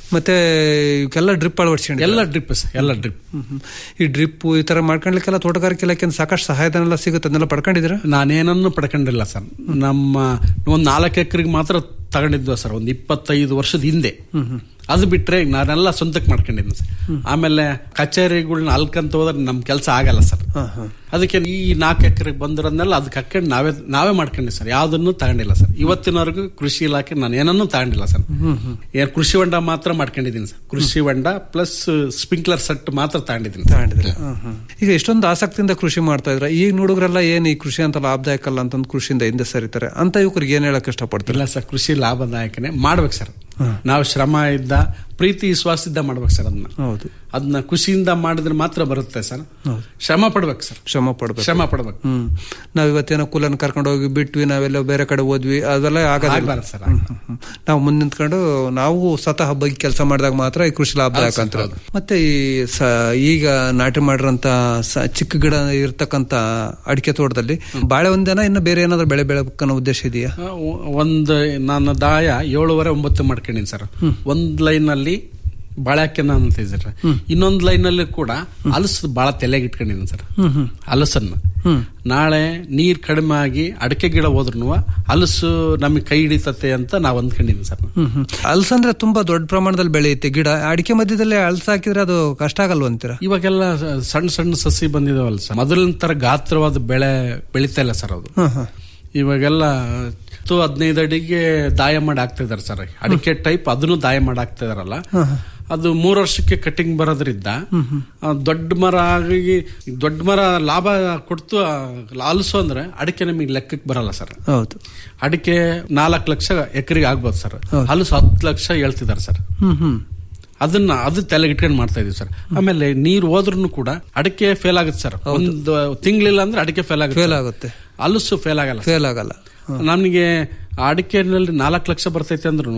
ಮತ್ತೆ ಇವಕ್ಕೆಲ್ಲ ಡ್ರಿಪ್ ಅಳವಡಿಸ್ಕೊಂಡು ಎಲ್ಲ ಡ್ರಿಪ್ ಸರ್ ಎಲ್ಲ ಡ್ರಿಪ್ ಈ ಡ್ರಿಪ್ ಈ ತರ ಮಾಡ್ಕೊಳ್ಲಿಕ್ಕೆಲ್ಲ ತೋಟಗಾರಿಕೆ ಇಲಾಖೆ ಸಾಕಷ್ಟು ಸಹಾಯಧನ ಎಲ್ಲ ಸಿಗುತ್ತೆ ಅದನ್ನೆಲ್ಲ ಪಡ್ಕೊಂಡಿದ್ದೀರಾ ನಾನೇನನ್ನು ಪಡ್ಕೊಂಡಿಲ್ಲ ಸರ್ ನಮ್ಮ ಒಂದು ನಾಲ್ಕು ಎಕರೆಗೆ ಮಾತ್ರ ತಗೊಂಡಿದ್ವ ಸರ್ ಒಂದು ಇಪ್ಪತ್ತೈದು ವರ್ಷದ ಹಿಂದೆ ಅದು ಬಿಟ್ರೆ ನಾನೆಲ್ಲ ಸ್ವಂತಕ್ಕೆ ಮಾಡ್ಕೊಂಡಿದ್ದೀನಿ ಸರ್ ಆಮೇಲೆ ಕಚೇರಿಗಳನ್ನ ಅಲ್ಕಂತ ಹೋದ್ರೆ ನಮ್ ಕೆಲಸ ಆಗಲ್ಲ ಸರ್ ಅದಕ್ಕೆ ಈ ನಾಲ್ಕು ಎಕರೆಗೆ ಬಂದಿರೋದನ್ನೆಲ್ಲ ಅದಕ್ಕೆ ಹಾಕೊಂಡು ನಾವೇ ನಾವೇ ಮಾಡ್ಕೊಂಡಿ ಸರ್ ಯಾವ್ದನ್ನು ತಗೊಂಡಿಲ್ಲ ಸರ್ ಇವತ್ತಿನವರೆಗೂ ಕೃಷಿ ಇಲಾಖೆ ನಾನು ಏನನ್ನೂ ತಗೊಂಡಿಲ್ಲ ಸರ್ ಏನ್ ಕೃಷಿ ಹೊಂಡ ಮಾತ್ರ ಮಾಡ್ಕೊಂಡಿದ್ದೀನಿ ಸರ್ ಕೃಷಿ ಹೊಂಡ ಪ್ಲಸ್ ಸ್ಪ್ರಿಂಕ್ಲರ್ ಸೆಟ್ ಮಾತ್ರ ತಗೊಂಡಿದ್ದೀನಿ ಸರ್. ತಗೊಂಡಿದ್ರೆ ಈಗ ಎಷ್ಟೊಂದು ಆಸಕ್ತಿಯಿಂದ ಕೃಷಿ ಮಾಡ್ತಾ ಇದ್ರ ಈಗ ಹುಡುಗರೆಲ್ಲ ಏನ್ ಈ ಕೃಷಿ ಅಂತ ಲಾಭದಾಯಕ ಅಲ್ಲ ಅಂತಂದು ಕೃಷಿಯಿಂದ ಹಿಂದೆ ಸರಿತಾರೆ ಅಂತ ಯುವಕರಿಗೆ ಏನ್ ಹೇಳಕ್ ಇಷ್ಟಪಡ್ತಾರೆ ಇಲ್ಲ ಸರ್ ಕೃಷಿ ಲಾಭದಾಯಕನೇ ಮಾಡ್ಬೇಕು ಸರ್ ನಾವು ಶ್ರಮ ಇದ್ದ ಪ್ರೀತಿ ವಿಶ್ವಾಸದಿಂದ ಮಾಡ್ಬೇಕು ಸರ್ ಅದನ್ನ ಹೌದು ಅದನ್ನ ಖುಷಿಯಿಂದ ಮಾಡಿದ್ರೆ ಮಾತ್ರ ಬರುತ್ತೆ ಸರ್ ಶ್ರಮ ಪಡ್ಬೇಕು ಸರ್ ಶ್ರಮ ಪಡ್ಬೇಕು ಶ್ರಮ ಪಡ್ಬೇಕು ಹ್ಮ್ ನಾವ್ ಇವತ್ತೇನೋ ಕೂಲನ್ ಕರ್ಕೊಂಡು ಹೋಗಿ ಬಿಟ್ವಿ ನಾವೆಲ್ಲ ಬೇರೆ ಕಡೆ ಹೋದ್ವಿ ಅದೆಲ್ಲ ಆಗೋದಿಲ್ಲ ಆಗ್ಬಾರ್ದು ಸರ್ ಹ್ಮ್. ನಾವು ಮುಂದೆ ನಿಂತ್ಕೊಂಡು ನಾವು ಸ್ವತಃ ಬಗ್ಗೆ ಕೆಲಸ ಮಾಡಿದಾಗ ಮಾತ್ರ ಈ ಕೃಷಿ ಲಾಭದಾಯಕ ಅಂತ ಮತ್ತೆ ಈ ಸ- ಈಗ ನಾಟಿ ಮಾಡಿರೋಂತ ಸ- ಚಿಕ್ಕ ಗಿಡ ಇರ್ತಕ್ಕಂತ ಅಡಿಕೆ ತೋಟದಲ್ಲಿ ಬಾಳೆ ಒಂದೇನ ಇನ್ನು ಬೇರೆ ಏನಾದ್ರು ಬೆಳೆ ಬೆಳಬೇಕನ್ನೋ ಉದ್ದೇಶ ಇದೆಯಾ ಆ, ಒಂದು ನಾನು ದಾಯ ಏಳುವರೆ ಒಂಬತ್ತು ಮಾಡ್ಕೊಂಡಿನಿ ಸರ್ ಒಂದ್ ಲೈನ್ ಅಲ್ಲಿ ಬಾಳೆಕೆನ ಅಂತ ಇದ್ದಾರೆ ಇನ್ನೊಂದ್ ಲೈನ್ ಅಲ್ಲಿ ಕೂಡ ಹಲಸು ಬಹಳ ತಲೆಗೆ ಇಟ್ಕೊಂಡಿನಿ ಸರ್ ಹಲಸನ್ನ ನಾಳೆ ನೀರ್ ಕಡಿಮೆ ಆಗಿ ಅಡಿಕೆ ಗಿಡ ಹೋದ್ರು ಹಲಸು ನಮಗೆ ಕೈ ಹಿಡಿತತೆ ಅಂತ ನಾವು ಅಂದ್ಕೊಂಡಿನಿ ಸರ್ ಅಲ್ಸಂದ್ರೆ ತುಂಬಾ ದೊಡ್ಡ ಪ್ರಮಾಣದಲ್ಲಿ ಬೆಳೆಯುತ್ತೆ ಗಿಡ ಅಡಿಕೆ ಮಧ್ಯದಲ್ಲಿ ಅಲ್ಸ ಹಾಕಿದ್ರೆ ಅದು ಕಷ್ಟ ಆಗಲ್ವಂತೀರಾ ಇವಾಗೆಲ್ಲ ಸಣ್ಣ ಸಣ್ಣ ಸಸಿ ಬಂದಿದಾವಲ್ಲ ಸರ್ ಮೊದಲಿನ ತರ ಗಾತ್ರವಾದ ಬೆಳೆ ಬೆಳಿತಾ ಇಲ್ಲ ಸರ್ ಅದು ಹ್ಮ್ ಹ್ಮ್ ಇವಾಗೆಲ್ಲ ಹತ್ತು ಹದಿನೈದು ಅಡಿಗೆ ದಾಯ ಮಾಡಿ ಹಾಕ್ತಾ ಇದಾರೆ ಸರ್ ಅಡಿಕೆ ಟೈಪ್ ಅದನ್ನು ದಾಯ ಮಾಡಿ ಹಾಕ್ತಾ ಇದಾರಲ್ಲ ಅದು ಮೂರು ವರ್ಷಕ್ಕೆ ಕಟಿಂಗ್ ಬರೋದ್ರಿಂದ ಆ, ದೊಡ್ಡ ಮರ ಆಗಿ ದೊಡ್ಡ ಮರ ಲಾಭ ಕೊಡ್ತು ಆ, ಹಲಸು ಅಂದ್ರೆ ಅಡಿಕೆ ನಮಗೆ ಲೆಕ್ಕಕ್ಕೆ ಬರಲ್ಲ ಸರ್ ಹೌದು ಅಡಿಕೆ ನಾಲ್ಕು ಲಕ್ಷ ಎಕರೆಗೆ ಆಗ್ಬೋದು ಸರ್ ಹಲಸು ಹತ್ತು ಲಕ್ಷ ಹೇಳ್ತಿದ್ದಾರೆ ಸರ್ ಹ್ಮ್ ಹ್ಮ್ ಅದನ್ನ ಅದು ತಲೆಗೆ ಇಟ್ಕೊಂಡು ಮಾಡ್ತಾ ಇದೀವಿ ಸರ್ ಆಮೇಲೆ ನೀರು ಹೋದ್ರೂ ಕೂಡ ಅಡಿಕೆ ಫೇಲ್ ಆಗುತ್ತೆ ಸರ್ ಒಂದು ತಿಂಗಳಿಲ್ಲ ಅಂದ್ರೆ ಅಡಿಕೆ ಫೇಲ್ ಆಗುತ್ತೆ ಫೇಲ್ ಸರ್. ಆಗುತ್ತೆ ಹಲಸು ಫೇಲ್ ಆಗಲ್ಲ ಸರ್. ಫೇಲ್ ಆಗಲ್ಲ ನಮಗೆ ಅಡಿಕೆನಲ್ಲಿ ನಾಲ್ಕು ಲಕ್ಷ ಬರ್ತೈತೆ ಅಂದ್ರೂ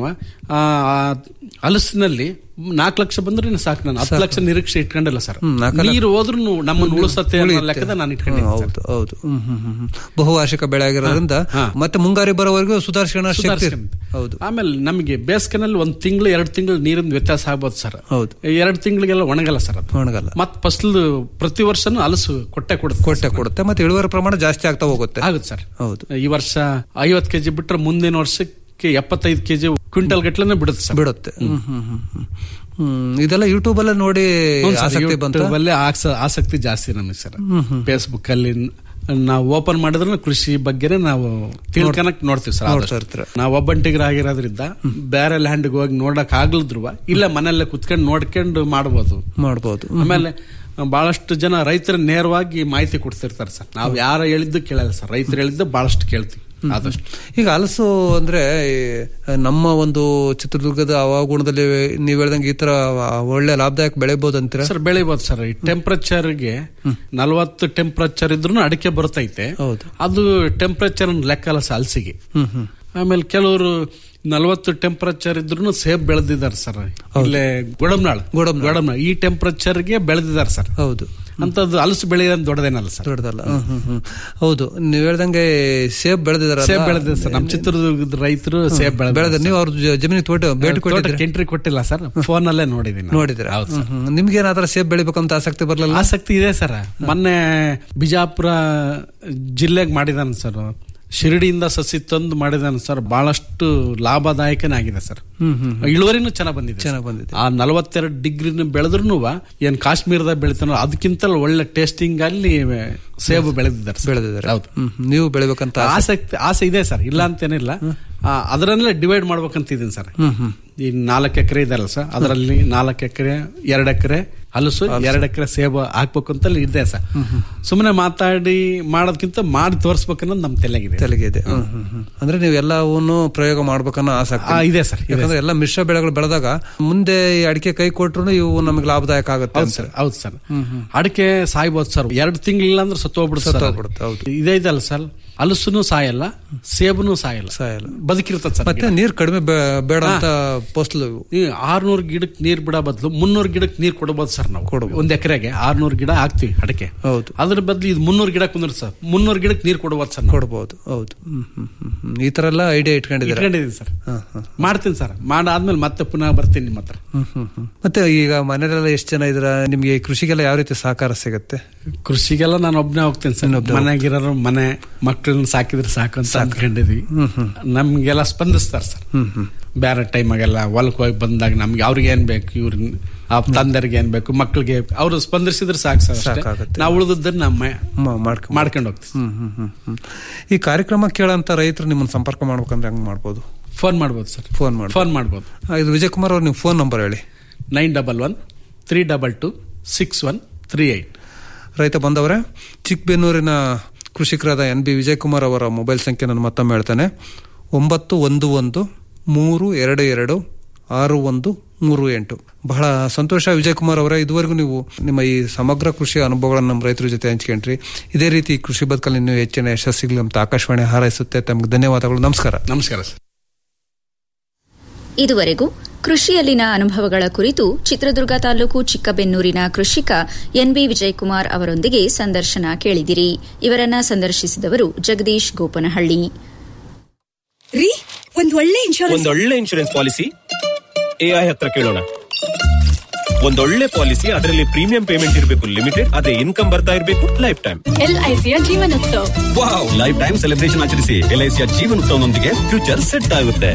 ಹಲಸಿನಲ್ಲಿ ನಾಲ್ಕು ಲಕ್ಷ ಬಂದ್ರೆ ಸಾಕು ನಾನು ಹತ್ತು ಲಕ್ಷ ನಿರೀಕ್ಷೆ ಇಟ್ಕೊಂಡಿಲ್ಲ ಸರ್ ಹ್ಮ್, ನಾಲ್ಕು ನೀರು ಹೋದ್ರೂ ನಮ್ಮನ್ನು ಉಳಿಸತ್ತೆ ಅನ್ನೋ ಲೆಕ್ಕದ ನಾನು ಇಟ್ಕೊಂಡಿದ್ದೀನಿ ಸರ್. ಹೌದು ಹೌದು ಹ್ಮ್ ಹ್ಮ್ ಹ್ಮ್ ಹ್ಮ್. ಬಹುವಾರ್ಷಿಕ ಬೆಳೆ ಆಗಿರೋದ್ರಿಂದ ಮತ್ತೆ ಮುಂಗಾರಿ ಬರೋವರೆಗೂ ಸುಧಾರಿಸೋಣ ಶಕ್ತಿ ಸುಧಾರಿಸ್ಕೊಂಡು. ಹೌದು ಆಮೇಲೆ ನಮಗೆ ಬೇಸಿಗೆನಲ್ಲಿ ಒಂದ್ ತಿಂಗಳು ಎರಡು ತಿಂಗಳು ನೀರಿನ ವ್ಯತ್ಯಾಸ ಆಗ್ಬೋದು ಸರ್ ಹೌದು ಎರಡು ತಿಂಗಳಿಗೆಲ್ಲ ಒಣಗಲ್ಲ ಸರ್ ಅದು ಒಣಗಲ್ಲ ಮತ್ ಫಸಲು ಪ್ರತಿ ವರ್ಷನೂ ಹಲಸು ಕೊಟ್ಟೆ ಕೊಡುತ್ತೆ ಕೊಟ್ಟೆ ಕೊಡುತ್ತೆ ಮತ್ತೆ ಇಳುವರಿ ಪ್ರಮಾಣ ಜಾಸ್ತಿ ಆಗ್ತಾ ಹೋಗುತ್ತೆ ಆಗುತ್ತೆ ಸರ್ ಹೌದು ಈ ವರ್ಷ ಐವತ್ ಕೆಜಿ ಬಿಟ್ರೆ ಮುಂದಿನ ವರ್ಷಕ್ಕೆ ಎಪ್ಪತ್ತೈದು ಕೆಜಿ ಕ್ವಿಂಟಲ್ ಗಟ್ಲೆನೆ ಬಿಡುತ್ತೆ ಸರ್ ಬಿಡುತ್ತೆ ಹ್ಮ್ ಹ್ಮ್ ಹ್ಮ್ ಹ್ಮ್. ಹ್ಮ್ ಇದೆಲ್ಲ ಯೂಟ್ಯೂಬ್ ಅಲ್ಲೇ ನೋಡಿ ಹೌದು ಸರ್, ಆಸಕ್ತಿ ಬಂತ YouTube ಅಲ್ಲೇ ಆಕ್ಸ- ಆಸಕ್ತಿ ಜಾಸ್ತಿ ನಮಗೆ ಸರ್ ಫೇಸ್ಬುಕ್ ಅಲ್ಲಿ ನ- ನಾವು ಓಪನ್ ಮಾಡಿದ್ರೆ ಕೃಷಿ ಬಗ್ಗೆನೇ ನಾವು ತಿಳ್ಕೊಳಕ್ ನೋಡ್ತೀವಿ ಸರ್ ನೋಡ್ತಾ ಆದಷ್ಟು. ಇರ್ತೀರ. ನಾವು ಒಬ್ಬಂಟಿಗರ ಆಗಿರೋದ್ರಿಂದ ಬೇರೆ ಲ್ಯಾಂಡ್ಗೆ ಹೋಗಿ ನೋಡಕ್ ಆಗ್ಲಿದ್ರು ಇಲ್ಲ ಮನೆಯಲ್ಲೇ ಕುತ್ಕೊಂಡು ನೋಡ್ಕೊಂಡು ಮಾಡ್ಬೋದು ಮಾಡ್ಬೋದು ಆಮೇಲೆ ಬಹಳಷ್ಟು ಜನ ರೈತರ ನೇರವಾಗಿ ಮಾಹಿತಿ ಕೊಡ್ತಿರ್ತಾರೆ ಸರ್ ನಾವು ಯಾರ ಹೇಳಿದ್ದು ಕೇಳಲ್ಲ ಸರ್ ರೈತರು ಹೇಳಿದ್ದು ಬಹಳಷ್ಟು ಕೇಳ್ತೀವಿ ಆದಷ್ಟು ಈಗ ಹಲಸು ಅಂದ್ರೆ ಈ ನಮ್ಮ ಒಂದು ಚಿತ್ರದುರ್ಗದ ಹವಾಗುಣದಲ್ಲಿ ನೀವ್ ಹೇಳ್ದಂಗೆ ಈ ತರ ಒಳ್ಳೆ ಲಾಭದಾಯಕ ಬೆಳೆಬಹುದು ಅಂತೀರಾ ಸರ್ ಬೆಳಿಬೋದು ಸರ್ ಈ ಟೆಂಪರೇಚರ್ಗೆ ನಲವತ್ತು ಟೆಂಪರೇಚರ್ ಇದ್ರೂ ಅಡಿಕೆ ಬರ್ತೈತೆ ಹೌದು. ಅದು ಟೆಂಪರೇಚರ್ ಲೆಕ್ಕ ಅಲ್ಲ ಸರ್ ಹಲಸಿಗೆ ಹ್ಮ್ ಹ್ಮ್ ಆಮೇಲೆ ಕೆಲವರು ನಲವತ್ತು ಟೆಂಪರೇಚರ್ ಇದ್ರೂ ಸೇಬ್ ಬೆಳೆದಿದ್ದಾರೆ ಸರ್ ಇಲ್ಲೇ ಗೋಡಂನಾಳ್ ಗೋಡಂಬನಾಳ್. ಗೋಡಂನಾಳ್ ಈ ಟೆಂಪರೇಚರ್ಗೆ ಬೆಳೆದಿದ್ದಾರೆ ಸರ್ ಹೌದು ಅಂತದ್ದು ಹಲಸು ಬೆಳೆಯೋದು ದೊಡ್ಡದೇನಲ್ಲ ಸರ್ ದೊಡ್ಡದಲ್ಲ ಹ್ಮ್ ಹ್ಮ್ ಹ್ಮ್ ಹೌದು ನೀವ್ ಹೇಳ್ದಂಗೆ ಸೇಬ್ ಬೆಳೆದಿದಾರ ಸೇಬ್ ಬೆಳೆದಿದೆ ಸರ್ ನಮ್ಮ ಚಿತ್ರದುರ್ಗದ ರೈತರು ಸೇಬ್ ಬೆಳೆದ ಬೆಳೆದ ನೀವು ಅವ್ರ ಜ- ಜಮೀನಿಗೆ ತೋಟ ಭೇಟಿ ಕೊಟ್ಟಿದ್ರಿ ಎಂಟ್ರಿ ಕೊಟ್ಟಿಲ್ಲ ಸರ್ ಫೋನ್ ಅಲ್ಲೇ ನೋಡಿದೀನಿ ನಾನು. ನೋಡಿದ್ರ ಹೌದು ಸರ್ ನಿಮ್ಗೆ ಏನಾದ್ರ ಸೇಬ್ ಬೆಳಿಬೇಕಂತ ಆಸಕ್ತಿ ಬರ್ಲಿಲ್ಲ ಆಸಕ್ತಿ ಇದೆ ಸರ್ ಮೊನ್ನೆ ಬಿಜಾಪುರ ಜಿಲ್ಲೆಗೆ ಮಾಡಿದಾನೆ ಸರ್ ಶಿರಡಿಯಿಂದ ಸಸಿ ತಂದು ಮಾಡಿದಾನೆ ಸರ್ ಬಹಳಷ್ಟು ಲಾಭದಾಯಕನೇ ಆಗಿದೆ ಸರ್ ಹ್ಮ್ ಹ್ಮ್ ಇಳುವರಿನೂ ಚೆನ್ನಾಗ್ ಬಂದಿದೆ ಸರ್. ಚೆನ್ನಾಗ್ ಬಂದಿದೆ. ಆ ನಲವತ್ತೆರಡು ಡಿಗ್ರಿ ಬೆಳೆದ್ರು ಏನ್ ಕಾಶ್ಮೀರದಾಗ ಬೆಳಿತಾನೋ ಅದಕ್ಕಿಂತ ಒಳ್ಳೆ ಟೇಸ್ಟಿಂಗ್ ಅಲ್ಲಿ ಸೇಬು ಬೆಳೆದಿದ್ದಾರೆ ಸರ್. ಬೆಳೆದಿದ್ದಾರೆ ಹೌದು ಹ್ಮ್ ಹ್ಮ್. ನೀವು ಬೆಳಿಬೇಕಂತ ಆಸೆ- ಆಸಕ್ತಿ ಆಸೆ ಇದೆ ಸರ್ ಇಲ್ಲ ಅಂತೇನಿಲ್ಲ ಆ, ಅದರಲ್ಲೇ ಡಿವೈಡ್ ಮಾಡ್ಬೇಕಂತ ಇದೀನಿ ಸರ್ ಈ ನಾಲ್ಕು ಎಕರೆ ಇದೆಲ್ಲ ಸರ್ ಅದರಲ್ಲಿ ನಾಲ್ಕು ಎಕರೆ ಎರಡು ಎಕರೆ ಹಲಸು ಎರಡು ಎಕರೆ ಸೇಬು ಹಾಕ್ಬೇಕು ಅಂತ ಇದೆ ಸರ್ ಸುಮ್ಮನೆ ಮಾತಾಡಿ ಮಾಡೋದಕ್ಕಿಂತ ಮಾಡಿ ತೋರಿಸ್ಬೇಕನ್ನೋದು ನಮ್ಮ ತಲೆಗಿದೆ ತಲೆಗೆ ಇದೆ ಹ್ಮ್ ಹ್ಮ್ ಹ್ಮ್. ಅಂದ್ರೆ ನೀವು ಎಲ್ಲವನ್ನೂ ಪ್ರಯೋಗ ಮಾಡ್ಬೇಕನ್ನೋ ಆಸಕ್ತಿ ಆ, ಇದೆ ಸರ್ ಇದೆ ಯಾಕಂದ್ರೆ ಎಲ್ಲ ಮಿಶ್ರ ಬೆಳೆಗಳು ಬೆಳೆದಾಗ ಮುಂದೆ ಈ ಅಡಿಕೆ ಕೈ ಕೊಟ್ರು ಇವು ನಮಗೆ ಲಾಭದಾಯಕ ಆಗುತ್ತೆ ಹೌದು ಅಂತ ಸರ್ ಹೌದು ಸರ್ ಅಡಿಕೆ ಸಾಯ್ಬೋದು ಸರ್ ಎರಡು ತಿಂಗಳಿಲ್ಲ ಅಂದ್ರೆ ಸತ್ತೋಗ್ಬಿಡುತ್ತೆ ಸರ್ ಅದು. ಸತ್ತೋಗ್ಬಿಡುತ್ತೆ, ಹೌದು. ಇದೇ ಇದಲ್ಲ ಸರ್ ಹಲಸುನು ಸಾಯಲ್ಲ ಸೇಬುನು ಸಾಯಲ್ಲ ಸಾಯಲ್ಲ. ಬದುಕಿರ್ತದೆ ಸರ್ ಮತ್ತೆ ನೀರ್ ಕಡಿಮೆ ಬೇ- ಬೇಡ ಅಂತ ಫಸಲು ಆರ್ನೂರು ಗಿಡಕ್ಕೆ ನೀರ್ ಬಿಡೋ ಬದಲು ಮುನ್ನೂರು ಗಿಡಕ್ಕೆ ನೀರ್ ಕೊಡಬಹುದು ಸರ್ ನಾವು ಕೊಡ್ಬೋದು. ಒಂದ್ ಎಕರೆಗೆ ಆರ್ನೂರು ಗಿಡ ಹಾಕ್ತಿವಿ ಅಡಕೆ ಹೌದು. ಅದ್ರ ಬದಲು ಇದು ಮುನ್ನೂರು ಗಿಡ ಕುಂದ್ರ ಸರ್ ಮುನ್ನೂರು ಗಿಡಕ್ಕೆ ನೀರ್ ಕೊಡಬಹುದು ಸರ್ ನಾವು. ಕೊಡ್ಬೋದು ಹೌದು ಹ್ಮ್ ಹ್ಮ್ ಹ್ಮ್ ಹ್ಮ್. ಈ ತರ ಎಲ್ಲ ಐಡಿಯಾ ಇಟ್ಕೊಂಡಿದ್ದೀರಾ ಇಟ್ಕೊಂಡಿದೀನಿ ಸರ್ ಹಾ, ಹಾ. ಮಾಡ್ತೀನಿ ಸರ್ ಮಾಡಾದ್ಮೇಲೆ ಮತ್ತೆ ಪುನಃ ಬರ್ತೀನಿ ನಿಮ್ಮ ಹತ್ರ ಹ್ಮ್ ಹ್ಮ್ ಹ್ಮ್. ಮತ್ತೆ ಈಗ ಮನೆಯಲ್ಲೆಲ್ಲ ಎಷ್ಟು ಜನ ಇದ್ರ ನಿಮ್ಗೆ ಕೃಷಿಗೆಲ್ಲ ಯಾವ ರೀತಿ ಸಹಕಾರ ಸಿಗುತ್ತೆ ಕೃಷಿಗೆಲ್ಲ ನಾನು ಒಬ್ನೇ ಹೋಗ್ತೇನೆ ಸರ್ ಮನೆಗಿರೋರು ಮನೆ ಮಕ್ಕಳನ್ನ ಸಾಕಿದ್ರೆ ಸಾಕು ಅಂತ ಅಂದ್ಕೊಂಡಿದ್ವಿ ನಮ್ಗೆಲ್ಲ ಸ್ಪಂದಿಸ್ತಾರೆ ಸರ್ ಬೇರೆ ಟೈಮಾಗೆಲ್ಲ ಹೊಲಕ್ಕೆ ಹೋಗಿ ಬಂದಾಗ ನಮ್ಗೆ ಅವ್ರಿಗೆ ಏನ್ ಬೇಕು ಇವ್ರ ಆ ತಂದೆರಿಗೆ ಏನ್ ಬೇಕು ಮಕ್ಳಿಗೆ ಅವ್ರು ಸ್ಪಂದಿಸಿದ್ರೆ ಸಾಕು ಸರ್ ಅಷ್ಟೇ ಸಾಕಾಗುತ್ತೆ. ನಾವು ಉಳಿದದ್ದನ್ನ ನಮ್ಮ ಮ- ಮಾಡ್ಕೊಂಡ್- ಮಾಡ್ಕೊಂಡು ಹೋಗ್ತೀವಿ ಹ್ಮ್ ಹ್ಮ್ ಹ್ಮ್ ಹ್ಮ್. ಈ ಕಾರ್ಯಕ್ರಮ ಕೇಳಂತ ರೈತರು ನಿಮ್ಮನ್ನ ಸಂಪರ್ಕ ಮಾಡ್ಬೇಕಂದ್ರೆ ಹೆಂಗ್ ಮಾಡ್ಬೋದು ಫೋನ್ ಮಾಡ್ಬೋದು ಸರ್ ಫೋನ್ ಮಾಡಿ ಫೋನ್ ಮಾಡ್ಬೋದು ಇದು ವಿಜಯ್ ಕುಮಾರ್ ಅವ್ರ ನೀವು ಫೋನ್ ನಂಬರ್ ಹೇಳಿ nine double one three double two six one three eight ರೈತ ಬಂದವರೇ ಚಿಕ್ಕಬೆನ್ನೂರಿನ ಕೃಷಿಕರಾದ ಎನ್ ಬಿ ವಿಜಯಕುಮಾರ್ ಅವರ ಮೊಬೈಲ್ ಸಂಖ್ಯೆ ನಾನು ಮತ್ತೊಮ್ಮೆ ಹೇಳ್ತೇನೆ ಒಂಬತ್ತು ಒಂದು ಒಂದು ಮೂರು ಎರಡು ಎರಡು ಆರು ಒಂದು ಮೂರು ಎಂಟು ಬಹಳ ಸಂತೋಷ ವಿಜಯಕುಮಾರ್ ಅವರೇ ಇದುವರೆಗೂ ನೀವು ನಿಮ್ಮ ಈ ಸಮಗ್ರ ಕೃಷಿ ಅನುಭವಗಳನ್ನು ನಮ್ಮ ರೈತರ ಜೊತೆ ಹಂಚ್ಕೊಂಡ್ರಿ ಇದೇ ರೀತಿ ಕೃಷಿ ಬದುಕಲ್ಲಿ ಇನ್ನೂ ಹೆಚ್ಚಿನ ಯಶಸ್ಸಿಗೆ ಅಂತ ಆಕಾಶವಾಣಿ ಹಾರೈಸುತ್ತೆ ತಮಗೆ ಧನ್ಯವಾದಗಳು ನಮಸ್ಕಾರ ನಮಸ್ಕಾರ ಸರ್ ಇದುವರೆಗೂ ಕೃಷಿಯಲ್ಲಿನ ಅನುಭವಗಳ ಕುರಿತು ಚಿತ್ರದುರ್ಗ ತಾಲೂಕು ಚಿಕ್ಕಬೆನ್ನೂರಿನ ಕೃಷಿಕ ಎನ್ಬಿ ವಿಜಯಕುಮಾರ್ ಅವರೊಂದಿಗೆ ಸಂದರ್ಶನ ಕೇಳಿದಿರಿ ಇವರನ್ನ ಸಂದರ್ಶಿಸಿದವರು ಜಗದೀಶ್ ಗೋಪನಹಳ್ಳಿ ರೀ ಒಂದ್ ಒಳ್ಳೆ ಇನ್ಶೂರೆನ್ಸ್ ಒಂದೊಳ್ಳೆ ಇನ್ಶೂರೆನ್ಸ್ ಪಾಲಿಸಿ ಎಐ ಹತ್ರ ಕೇಳೋಣ ಒಂದೊಳ್ಳೆ ಪಾಲಿಸಿ ಅದರಲ್ಲಿ ಪ್ರೀಮಿಯಂ ಪೇಮೆಂಟ್ ಇರಬೇಕು ಲಿಮಿಟೆಡ್ ಅದೇ ಇನ್ಕಮ್ ಬರ್ತಾ ಇರಬೇಕು ಲೈಫ್ ಟೈಮ್ ಎಲ್ಐಸಿಯ Jeevan Utsav wow lifetime celebration ಆಚರಿಸಿ ಎಲ್ಐಸಿಯ ಜೀವನೋತ್ಸವನೊಂದಿಗೆ ಫ್ಯೂಚರ್ ಸೆಟ್ ಆಗುತ್ತೆ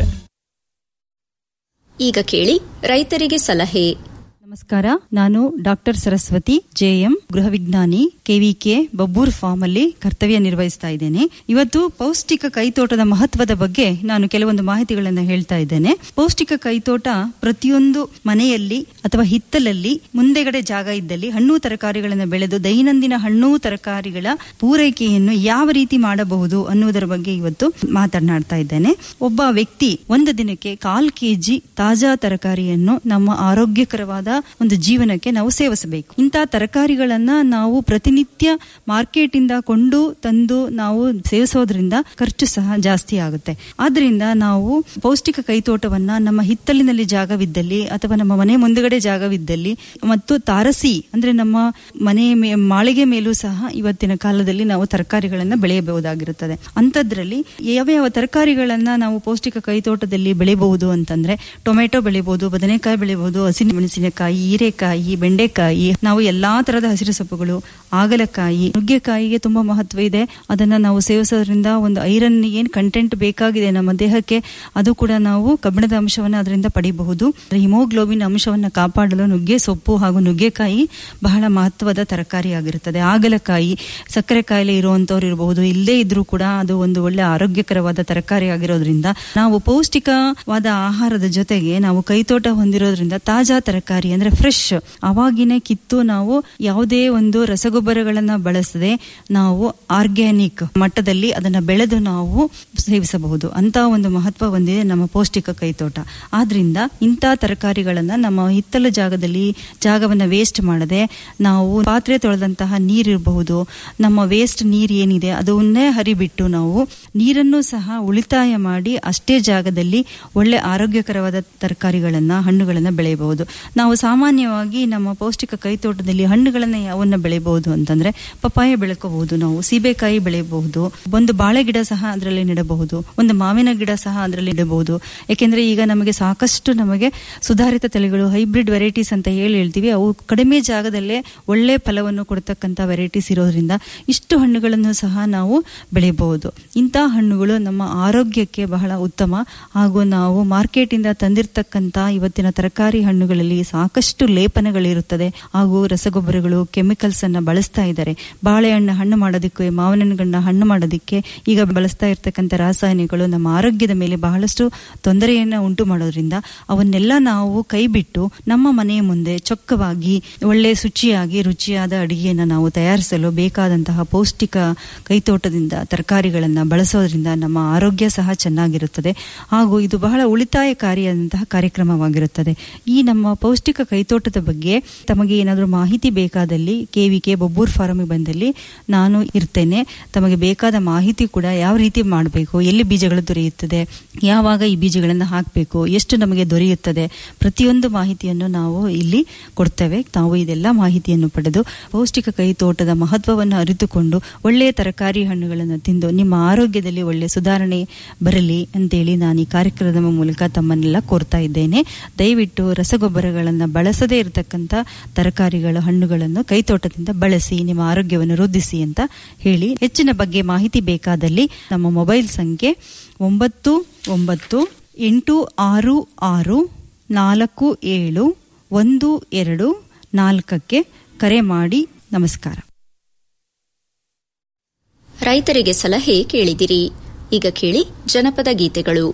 ಈಗ ಕೇಳಿ ರೈತರಿಗೆ ಸಲಹೆ ನಮಸ್ಕಾರ ನಾನು ಡಾಕ್ಟರ್ ಸರಸ್ವತಿ ಜೆಎಂ ಗೃಹ ವಿಜ್ಞಾನಿ ಕೆವಿಕೆ ಬಬ್ಬೂರ್ ಫಾರ್ಮ್ ಅಲ್ಲಿ ಕರ್ತವ್ಯ ನಿರ್ವಹಿಸ್ತಾ ಇದ್ದೇನೆ ಇವತ್ತು ಪೌಷ್ಟಿಕ ಕೈತೋಟದ ಮಹತ್ವದ ಬಗ್ಗೆ ನಾನು ಕೆಲವೊಂದು ಮಾಹಿತಿಗಳನ್ನು ಹೇಳ್ತಾ ಇದ್ದೇನೆ ಪೌಷ್ಟಿಕ ಕೈತೋಟ ಪ್ರತಿಯೊಂದು ಮನೆಯಲ್ಲಿ ಅಥವಾ ಹಿತ್ತಲಲ್ಲಿ ಮುಂದೆಗಡೆ ಜಾಗ ಇದ್ದಲ್ಲಿ ಹಣ್ಣು ತರಕಾರಿಗಳನ್ನು ಬೆಳೆದು ದೈನಂದಿನ ಹಣ್ಣು ತರಕಾರಿಗಳ ಪೂರೈಕೆಯನ್ನು ಯಾವ ರೀತಿ ಮಾಡಬಹುದು ಅನ್ನುವುದರ ಬಗ್ಗೆ ಇವತ್ತು ಮಾತನಾಡ್ತಾ ಇದ್ದೇನೆ ಒಬ್ಬ ವ್ಯಕ್ತಿ ಒಂದು ದಿನಕ್ಕೆ ಕಾಲ್ ಕೆಜಿ ತಾಜಾ ತರಕಾರಿಯನ್ನು ನಮ್ಮ ಆರೋಗ್ಯಕರವಾದ ಒಂದು ಜೀವನಕ್ಕೆ ನಾವು ಸೇವಿಸಬೇಕು ಇಂತಹ ತರಕಾರಿಗಳನ್ನ ನಾವು ಪ್ರತಿನಿತ್ಯ ಮಾರ್ಕೆಟ್ ಇಂದ ಕೊಂಡು ತಂದು ನಾವು ಸೇವಿಸೋದ್ರಿಂದ ಖರ್ಚು ಸಹ ಜಾಸ್ತಿ ಆಗುತ್ತೆ ಆದ್ರಿಂದ ನಾವು ಪೌಷ್ಟಿಕ ಕೈತೋಟವನ್ನ ನಮ್ಮ ಹಿತ್ತಲಿನಲ್ಲಿ ಜಾಗವಿದ್ದಲ್ಲಿ ಅಥವಾ ನಮ್ಮ ಮನೆ ಮುಂದುಗಡೆ ಜಾಗವಿದ್ದಲ್ಲಿ ಮತ್ತು ತಾರಸಿ ಅಂದ್ರೆ ನಮ್ಮ ಮನೆ ಮೇ- ಮಾಳಿಗೆ ಮೇಲೂ ಸಹ ಇವತ್ತಿನ ಕಾಲದಲ್ಲಿ ನಾವು ತರಕಾರಿಗಳನ್ನ ಬೆಳೆಯಬಹುದಾಗಿರುತ್ತದೆ ಅಂಥದ್ರಲ್ಲಿ ಯಾವ್ಯಾವ ತರಕಾರಿಗಳನ್ನ ನಾವು ಪೌಷ್ಟಿಕ ಕೈತೋಟದಲ್ಲಿ ಬೆಳೆಯಬಹುದು ಅಂತಂದ್ರೆ ಟೊಮೆಟೊ ಬೆಳಿಬಹುದು ಬದನೆಕಾಯಿ ಬೆಳಿಬಹುದು ಹಸಿಮೆಣಸಿನಕಾಯಿ ಹೀರೆಕಾಯಿ ಬೆಂಡೆಕಾಯಿ ನಾವು ಎಲ್ಲಾ ತರದ ಹಸಿರು ಸೊಪ್ಪುಗಳು ಆಗಲಕಾಯಿ ನುಗ್ಗೆಕಾಯಿಗೆ ತುಂಬಾ ಮಹತ್ವ ಇದೆ ಅದನ್ನ ನಾವು ಸೇವಿಸೋದ್ರಿಂದ ಒಂದು ಐರನ್ ಏನ್ ಕಂಟೆಂಟ್ ಬೇಕಾಗಿದೆ ನಮ್ಮ ದೇಹಕ್ಕೆ ಅದು ಕೂಡ ನಾವು ಕಬ್ಬಿಣದ ಅಂಶವನ್ನ ಅದರಿಂದ ಪಡಿಬಹುದು ಹಿಮೋಗ್ಲೋಬಿನ್ ಅಂಶವನ್ನ ಕಾಪಾಡಲು ನುಗ್ಗೆ ಸೊಪ್ಪು ಹಾಗೂ ನುಗ್ಗೆಕಾಯಿ ಬಹಳ ಮಹತ್ವದ ತರಕಾರಿಯಾಗಿರುತ್ತದೆ ಆಗಲಕಾಯಿ ಸಕ್ಕರೆ ಕಾಯಿಲೆ ಇರುವಂತವ್ರು ಇರಬಹುದು ಇಲ್ಲೇ ಇದ್ರೂ ಕೂಡ ಅದು ಒಂದು ಒಳ್ಳೆ ಆರೋಗ್ಯಕರವಾದ ತರಕಾರಿ ಆಗಿರೋದ್ರಿಂದ ನಾವು ಪೌಷ್ಟಿಕವಾದ ಆಹಾರದ ಜೊತೆಗೆ ನಾವು ಕೈತೋಟ ಹೊಂದಿರೋದ್ರಿಂದ ತಾಜಾ ತರಕಾರಿ ಅಂದ್ರೆ ಫ್ರೆಶ್ ಅವಾಗಿನ ಕಿತ್ತು ನಾವು ಯಾವುದೇ ಒಂದು ರಸಗೊಬ್ಬರಗಳನ್ನ ಬಳಸದೆ ನಾವು ಆರ್ಗ್ಯಾನಿಕ್ ಮಟ್ಟದಲ್ಲಿ ಅದನ್ನ ಬೆಳೆದು ನಾವು ಸೇವಿಸಬಹುದು ಅಂತ ಒಂದು ಮಹತ್ವ ಹೊಂದಿದೆ ನಮ್ಮ ಪೌಷ್ಟಿಕ ಕೈತೋಟ ಆದ್ರಿಂದ ಇಂಥ ತರಕಾರಿಗಳನ್ನ ನಮ್ಮ ಹಿತ್ತಲ ಜಾಗದಲ್ಲಿ ಜಾಗವನ್ನ ವೇಸ್ಟ್ ಮಾಡದೆ ನಾವು ಪಾತ್ರೆ ತೊಳೆದಂತಹ ನೀರಿರಬಹುದು ನಮ್ಮ ವೇಸ್ಟ್ ನೀರ್ ಏನಿದೆ ಅದನ್ನೇ ಹರಿಬಿಟ್ಟು ನಾವು ನೀರನ್ನು ಸಹ ಉಳಿತಾಯ ಮಾಡಿ ಅಷ್ಟೇ ಜಾಗದಲ್ಲಿ ಒಳ್ಳೆ ಆರೋಗ್ಯಕರವಾದ ತರಕಾರಿಗಳನ್ನ ಹಣ್ಣುಗಳನ್ನ ಬೆಳೆಯಬಹುದು ನಾವು ಸಾಮಾನ್ಯವಾಗಿ ನಮ್ಮ ಪೌಷ್ಟಿಕ ಕೈತೋಟದಲ್ಲಿ ಹಣ್ಣುಗಳನ್ನ ಯಾವನ್ನ ಬೆಳೆಯಬಹುದು ಅಂತಂದ್ರೆ ಪಪ್ಪಾಯ ಬೆಳ್ಕೋಬಹುದು ನಾವು ಸೀಬೆಕಾಯಿ ಬೆಳೆಯಬಹುದು ಒಂದು ಬಾಳೆ ಗಿಡ ಸಹ ಅದರಲ್ಲಿ ನೆಡಬಹುದು ಒಂದು ಮಾವಿನ ಗಿಡ ಸಹ ಅದರಲ್ಲಿ ನೆಡಬಹುದು ಯಾಕೆಂದ್ರೆ ಈಗ ನಮಗೆ ಸಾಕಷ್ಟು ನಮಗೆ ಸುಧಾರಿತ ತಳಿಗಳು ಹೈಬ್ರಿಡ್ ವೆರೈಟೀಸ್ ಅಂತ ಹೇಳಿ ಹೇಳ್ತೀವಿ ಅವು ಕಡಿಮೆ ಜಾಗದಲ್ಲೇ ಒಳ್ಳೆ ಫಲವನ್ನು ಕೊಡ್ತಕ್ಕಂಥ ವೆರೈಟೀಸ್ ಇರೋದ್ರಿಂದ ಇಷ್ಟು ಹಣ್ಣುಗಳನ್ನು ಸಹ ನಾವು ಬೆಳೆಯಬಹುದು ಇಂಥ ಹಣ್ಣುಗಳು ನಮ್ಮ ಆರೋಗ್ಯಕ್ಕೆ ಬಹಳ ಉತ್ತಮ ಹಾಗೂ ನಾವು ಮಾರ್ಕೆಟ್ ಇಂದ ತಂದಿರತಕ್ಕಂತ ಇವತ್ತಿನ ತರಕಾರಿ ಹಣ್ಣುಗಳಲ್ಲಿ ಸಾಕಷ್ಟು ಲೇಪನಗಳಿರುತ್ತದೆ ಹಾಗೂ ರಸಗೊಬ್ಬರಗಳು ಕೆಮಿಕಲ್ಸ್ ಅನ್ನ ಬಳಸ್ತಾ ಇದ್ದಾರೆ ಬಾಳೆಹಣ್ಣು ಹಣ್ಣು ಮಾಡೋದಕ್ಕೆ ಮಾವಿನ ಹಣ್ಣನ್ನ ಹಣ್ಣು ಮಾಡೋದಕ್ಕೆ ಈಗ ಬಳಸ್ತಾ ಇರ್ತಕ್ಕಂಥ ರಾಸಾಯನಿಕಗಳು ನಮ್ಮ ಆರೋಗ್ಯದ ಮೇಲೆ ಬಹಳಷ್ಟು ತೊಂದರೆಯನ್ನ ಉಂಟು ಮಾಡೋದ್ರಿಂದ ಅವನ್ನೆಲ್ಲ ನಾವು ಕೈ ಬಿಟ್ಟು ನಮ್ಮ ಮನೆಯ ಮುಂದೆ ಚೊಕ್ಕವಾಗಿ ಒಳ್ಳೆ ಶುಚಿಯಾಗಿ ರುಚಿಯಾದ ಅಡಿಗೆಯನ್ನು ನಾವು ತಯಾರಿಸಲು ಬೇಕಾದಂತಹ ಪೌಷ್ಟಿಕ ಕೈತೋಟದಿಂದ ತರಕಾರಿಗಳನ್ನ ಬಳಸೋದ್ರಿಂದ ನಮ್ಮ ಆರೋಗ್ಯ ಸಹ ಚೆನ್ನಾಗಿರುತ್ತದೆ ಹಾಗೂ ಇದು ಬಹಳ ಉಳಿತಾಯಕಾರಿಯಾದಂತಹ ಕಾರ್ಯಕ್ರಮವಾಗಿರುತ್ತದೆ ಈ ನಮ್ಮ ಪೌಷ್ಟಿಕ ಕೈತೋಟದ ಬಗ್ಗೆ ತಮಗೆ ಏನಾದರೂ ಮಾಹಿತಿ ಬೇಕಾದಲ್ಲಿ ಕೆ ವಿ ಕೆ ಬೊಬ್ಬೂರ್ ಫಾರಮಿಗೆ ಬಂದಲ್ಲಿ ನಾನು ಇರ್ತೇನೆ ತಮಗೆ ಬೇಕಾದ ಮಾಹಿತಿ ಕೂಡ ಯಾವ ರೀತಿ ಮಾಡಬೇಕು ಎಲ್ಲಿ ಬೀಜಗಳು ದೊರೆಯುತ್ತದೆ ಯಾವಾಗ ಈ ಬೀಜಗಳನ್ನು ಹಾಕಬೇಕು ಎಷ್ಟು ನಮಗೆ ದೊರೆಯುತ್ತದೆ ಪ್ರತಿಯೊಂದು ಮಾಹಿತಿಯನ್ನು ನಾವು ಇಲ್ಲಿ ಕೊಡ್ತೇವೆ ತಾವು ಇದೆಲ್ಲ ಮಾಹಿತಿಯನ್ನು ಪಡೆದು ಪೌಷ್ಟಿಕ ಕೈ ತೋಟದ ಮಹತ್ವವನ್ನು ಅರಿತುಕೊಂಡು ಒಳ್ಳೆಯ ತರಕಾರಿ ಹಣ್ಣುಗಳನ್ನು ತಿಂದು ನಿಮ್ಮ ಆರೋಗ್ಯದಲ್ಲಿ ಒಳ್ಳೆಯ ಸುಧಾರಣೆ ಬರಲಿ ಅಂತೇಳಿ ನಾನು ಈ ಕಾರ್ಯಕ್ರಮದ ಮೂಲಕ ತಮ್ಮನ್ನೆಲ್ಲ ಕೋರ್ತಾ ಇದ್ದೇನೆ ದಯವಿಟ್ಟು ರಸಗೊಬ್ಬರಗಳನ್ನು ಬಳಸದೇ ಇರತಕ್ಕಂಥ ತರಕಾರಿಗಳು ಹಣ್ಣುಗಳನ್ನು ಕೈತೋಟದಿಂದ ಬಳಸಿ ನಿಮ್ಮ ಆರೋಗ್ಯವನ್ನು ವೃದ್ಧಿಸಿ ಅಂತ ಹೇಳಿ ಹೆಚ್ಚಿನ ಬಗ್ಗೆ ಮಾಹಿತಿ ಬೇಕಾದಲ್ಲಿ ನಮ್ಮ ಮೊಬೈಲ್ ಸಂಖ್ಯೆ ಒಂಬತ್ತು ಒಂಬತ್ತು ಎಂಟು ಆರು ಆರು ನಾಲ್ಕು ಏಳು ಒಂದು ಎರಡು ನಾಲ್ಕಕ್ಕೆ ಕರೆ ಮಾಡಿ ನಮಸ್ಕಾರ ರೈತರಿಗೆ ಸಲಹೆ ಕೇಳಿದಿರಿ ಈಗ ಕೇಳಿ ಜನಪದ ಗೀತೆಗಳು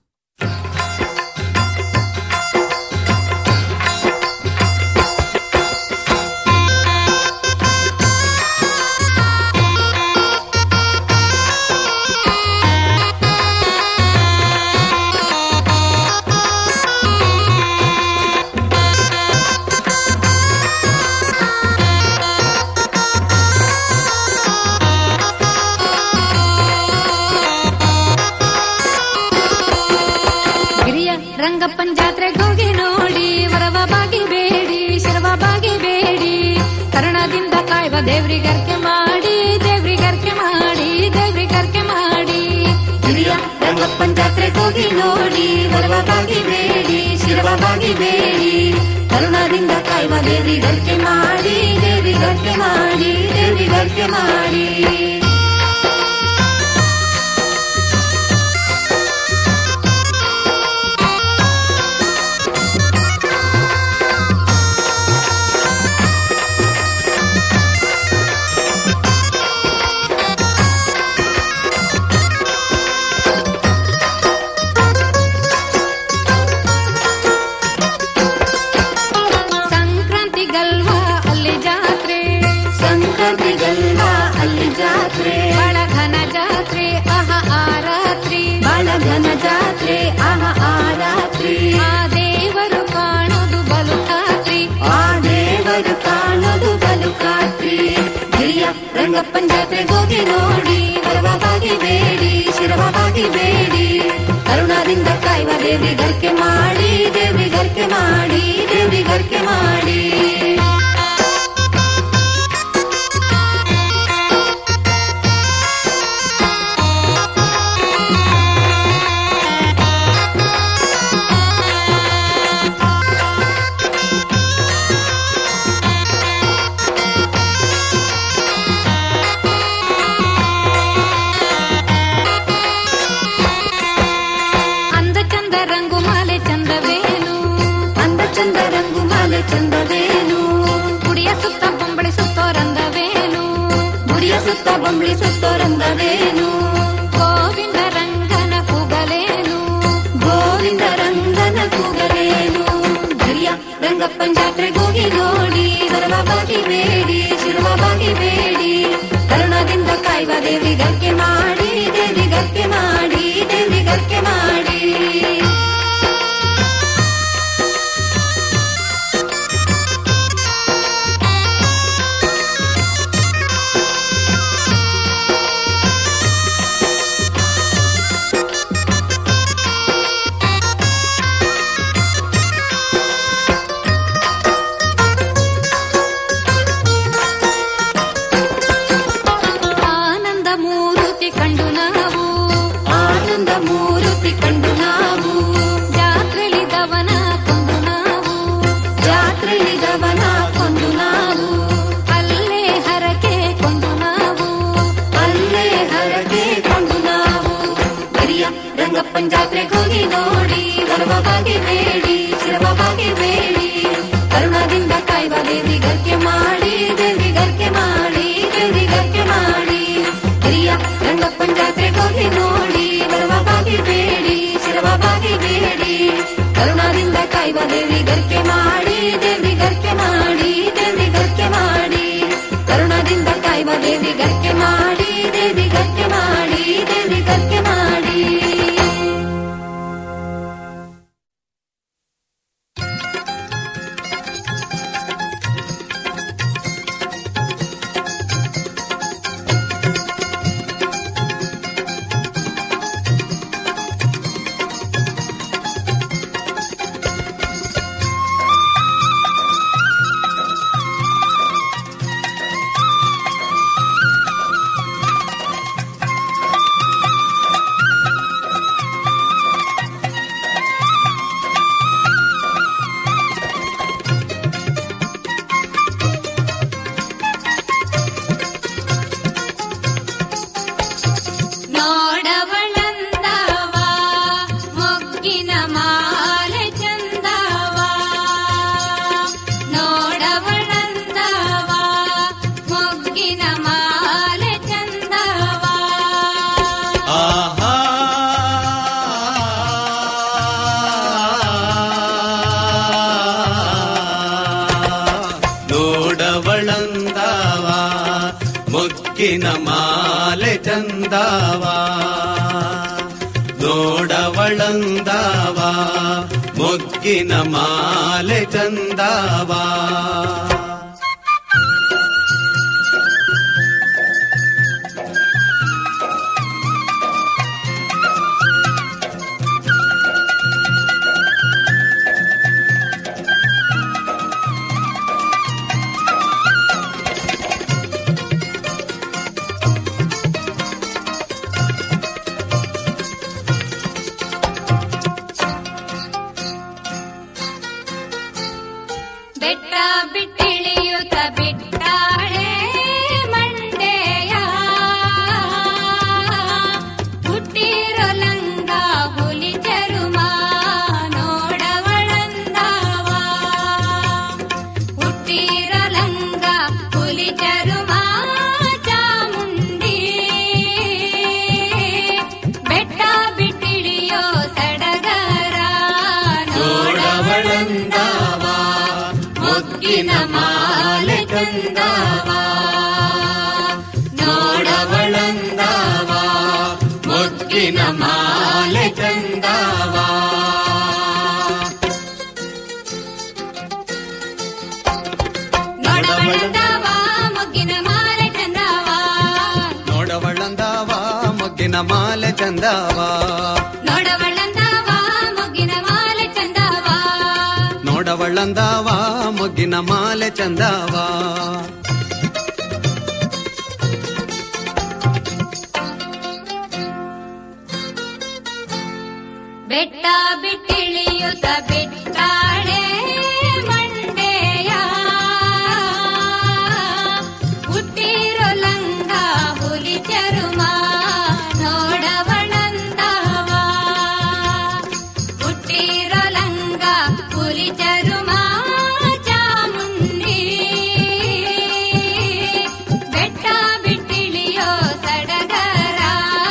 ಗಿರಿಯ ರಂಗಪ್ಪನ್ ಜಾತ್ರೆಗೆ ಹೋಗಿ ನೋಡಿ ವರವ ಬಾಗಿ ಬೇಡಿ ಶಿರವ ಬಾಗಿ ಬೇಡಿ ಕರ್ಣದಿಂದ ಕಾಯ್ವ ದೇವ್ರಿಗರ್ಕೆ ಮಾಡಿ ದೇವ್ರಿಗರ್ಕೆ ಮಾಡಿ ದೇವ್ರಿಗರ್ಕೆ ಮಾಡಿ ಗಿರಿಯ ರಂಗಪ್ಪನ್ ಜಾತ್ರೆಗೆ ಹೋಗಿ ನೋಡಿ ವರವ ಬಾಗಿ ಬೇಡಿ ಶಿರವ ಬಾಗಿ ಬೇಡಿ ಕರುಣದಿಂದ ಕಾಯ್ವ ದೇವ್ರಿಗರ್ಕೆ ಮಾಡಿ ದೇವ್ರಿಗರ್ಕೆ ಮಾಡಿ ದೇವ್ರಿಗರ್ಕೆ ಮಾಡಿ ಸಂಕ್ರಾಂತಿ ಗಲ್ವಾ ಅಲ್ಲಿ ಜಾತ್ರೆ ಸಂಕ್ರಾಂತಿ ಗಲ್ವಾ ಅಲ್ಲಿ ಜಾತ್ರೆ ಬಹಳ ಘನ ಜಾತ್ರೆ ಆಹ ಆ ರಾತ್ರಿ ಬಹಳ ಘನ ಜಾತ್ರೆ ಆಹ ಆ ರಾತ್ರಿ ಆ ದೇವರು ಕಾಣೋದು ಬಲು ಖಾತ್ರಿ ಆ ದೇವರು ಕಾಣೋದು ಬಲು ಖಾತ್ರಿ ಗಿರಿಯ ರಂಗಪ್ಪನ್ ಜಾತ್ರೆಗೆ ಹೋಗಿ ನೋಡಿ ವರವಾಗಿ ಬೇಡಿ ಶಿರವಾಗಿ ಬೇಡಿ ಕರುಣಾದಿಂದ ಕಾಯುವ ದೇವಿ ಗರ್ಕೆ ಮಾಡಿ ದೇವಿ ಗರ್ಕೆ ಮಾಡಿ ದೇವಿ ಗರ್ಕೆ ಮಾಡಿ ಅಂದ ಚಂದ ರಂಗು ಮಾಲೆ ಚಂದವೇನು ಅಂದ ಚಂದ ರಂಗು ಮಾಲೆ ಚಂದವೇನು ಗುಡಿಯ ಸುತ್ತ ಬೊಂಬಳಿ ಸುತ್ತೋರಂದವೇನು ಗುಡಿಯ ಸುತ್ತ ಬೊಂಬಳಿ ಸುತ್ತೋರಂದವೇನು ಗೋವಿಂದ ರಂಗನ ಕೂಗಲೇನು ಗೋವಿಂದ ರಂಗನ ಕೂಗಲೇನು ಗಿರಿಯ ರಂಗಪ್ಪನ್ ಜಾತ್ರೆಗೆ ಹೋಗಿ ನೋಡಿ ವರವ ಬಾಗಿ ಬೇಡಿ ಶಿರುವ ಬಾಗಿ ಬೇಡಿ ಕರುಣದಿಂದ ಕಾಯುವ ದೇವಿ ಗರ್ಕೆ ಮಾಡಿ ದೇವಿ ಗರ್ಕೆ ಮಾಡಿ ದೇವಿ ಗರ್ಕೆ ಮಾಡಿ ಆನಂದ ಮೂರುತಿ ಕಂಡು ನಾವು ಆನಂದ ಮೂರುತಿ ಕಂಡು ನಾವು ಜಾತ್ರೆಲಿದವನ ಕೊಂದು ನಾವು ಜಾತ್ರೆಲಿದವನ ಕೊಂದು ನಾವು ಅಲ್ಲೇ ಹರಕೆ ಕೊಂದು ನಾವು ಅಲ್ಲೇ ಹರಕೆ ಕೊಂದು ನಾವು ಗಿರಿಯ ರಂಗಪ್ಪನ್ ಜಾತ್ರೆಗೆ ಹೋಗಿ ನೋಡಿ ಬರುವ ಬಾಗಿ ಬೇಡಿ ಶಿರವ ಬಾಗಿ ಬೇಡಿ ಕರುಣದಿಂದ ಕಾಯುವ ದೇವಿ ಗರ್ಕೆ ಮಾಡಿ ದೇವಿ ಗರ್ಕೆ ಮಾಡಿ ದೇವಿ ಗರ್ಕೆ ಮಾಡಿ ಹಿರಿಯ ರಂಗಪ್ಪನ್ ಜಾತ್ರೆಗೆ ಹೋಗಿ ನೋಡಿ ಬರುವ ಬಾಗಿ ಬೇಡಿ ಶಿರವ ಬಾಗಿ ಬೇಡಿ ಕರುಣದಿಂದ ಕಾಯುವ ದೇವಿ ಗರ್ಕೆ ಮಾಡಿ ದೇವಿ ಗರ್ಕೆ ಮಾಡಿ ದೇವಿ ಗರ್ಕೆ ಮಾಡಿ ಕರುಣದಿಂದ ಕಾಯುವ ದೇವಿ ಗರ್ಕೆ ಮಾಡಿ ದೇವಿ ಗರ್ಕೆ ಮಾಡಿ ದೇವಿ ಗರ್ಕೆ ಮಾಡಿ ಮೊಗ್ಗಿನ ಮಾಲೆ ಚಂದವ ನೋಡವಳಂದವ ಮೊಗ್ಗಿನ ಮಾಲೆ ಚಂದವ ಬೆಟ್ಟ ಬಿಟ್ಟಿಳಿಯುತ್ತ ಬಿಟ್ಟಾಳೆ ಮಂಡೆಯ ಹುಟ್ಟಿರೋ ಲಂಗ ಹುಲಿ ಚರುಮ ನೋಡವಳಂದವ ಹುಟ್ಟಿರೋ ಲಂಗ ಹುಲಿ ಚರುಮ ಚಾಮುಂಡಿ ಬೆಟ್ಟ ಬಿಟ್ಟಿಳಿಯೋ ಸಡಗರ ನೋಡವಳಂದವ ಮೊಗ್ಗಿನ ಮಾಲೆ ಚಂದವ ನೋಡವಳಂದವ ಮೊಗ್ಗಿನ ಮಾಲೆ ಚಂದವ ನೋಡವಳಂದವ ಮೊಗ್ಗಿನ ಮಾಲೆ ಚಂದವ ನೋಡವಳಂದವ ಮೊಗ್ಗಿನ ಮಾಲೆ ಚಂದವ ನೋಡವಳಂದವ ಮೊಗ್ಗಿನ ಮಾಲೆ ಚಂದವ ನೋಡವಳಂದವ ಮೊಗ್ಗಿನ ಮಾಲೆ ಚಂದವ ಬೆಟ್ಟ ಬಿಟ್ಟಿಳಿಯುತ್ತ ಬಿಟ್ಟಾಳೆ ಮಂಡೆಯ ಹುಟ್ಟಿರೋ ಲಂಗ ಹುಲಿ ಚರುಮ ನೋಡವಳಂದವ ಹುಟ್ಟಿರೋ ಲಂಗ ಹುಲಿ ಚರುಮ ಚಾಮುಂಡಿ ಬೆಟ್ಟ ಬಿಟ್ಟಿಳಿಯೋ ಸಡಗರ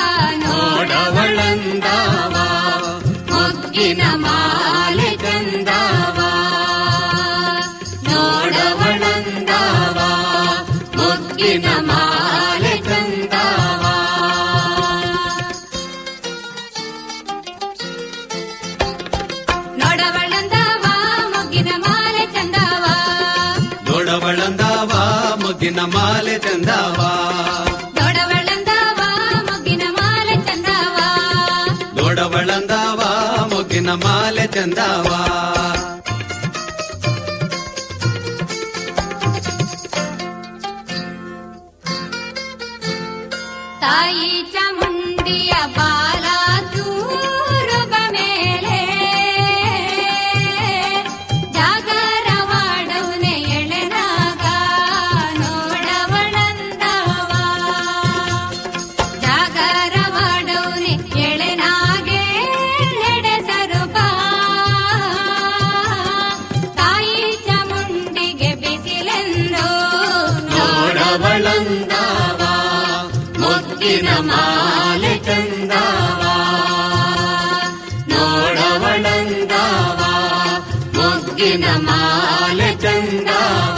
ನೋಡವಳಂದವ ಮೊಗ್ಗಿನ ಮಾಲೆ ಚಂದವ ನೋಡವಳಂದವ ಮೊಗ್ಗಿನ ಮಾಲೆ ಚಂದವ ನೋಡವಳಂದವ ಮೊಗ್ಗಿನ ಮಾಲೆ ಚಂದವ ನೋಡವಳಂದವ ಮೊಗ್ಗಿನ ಮಾಲೆ ಚಂದವ ನೋಡವಳಂದವ ಮೊಗ್ಗಿನ ಮಾಲೆ ಚಂದವ ನೋಡವಳಂದವ ಮೊಗ್ಗಿನ ಮಾಲೆ ಚಂದವ ತಾಯಿ ಚಾಮುಂಡಿಯ ಬಾಲ ತೂರುಬ ಮೇಲೆ ಜಾಗರವಾಡವನೆ ಎಳೆನಾಗ ನೋಡವಳಂದವ ಜಾಗರವಾಡವನೆ ಎಳೆನಾಗೆ ನಡೆಸರುಬ ತಾಯಿ ಚಾಮುಂಡಿಗೆ ಬಿಸಿಲೆಂದು ನೋಡವಳಂದವ ಮೊಗ್ಗಿನ ಮಾಲೆ ಚಂದವ ನೋಡವಳಂದವ ಮೊಗ್ಗಿನ ಮಾಲೆ ಚಂದವ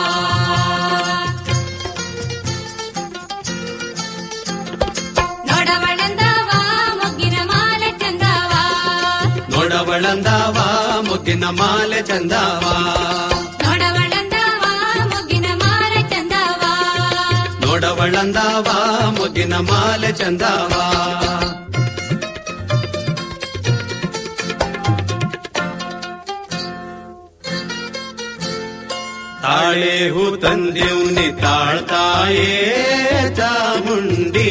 ನೋಡವಳಂದವ ಮೊಗ್ಗಿನ ಮಾಲೆ ಚಂದವ ನೋಡವಳಂದವ ಮೊಗ್ಗಿನ ಮಾಲೆ ಚಂದವ ನೋಡವಳಂದವ ಮೊಗ್ಗಿನ ಮಾಲೆ ಚಂದವ ನೋಡವಳಂದವ ಮೊಗ್ಗಿನ ಮಾಲೆ ಚಂದವ ತಾಳೆ ಹೂ ತಂದೆವ್ನಿ ತಾಳ್ತಾಯೇ ಚಾಮುಂಡಿ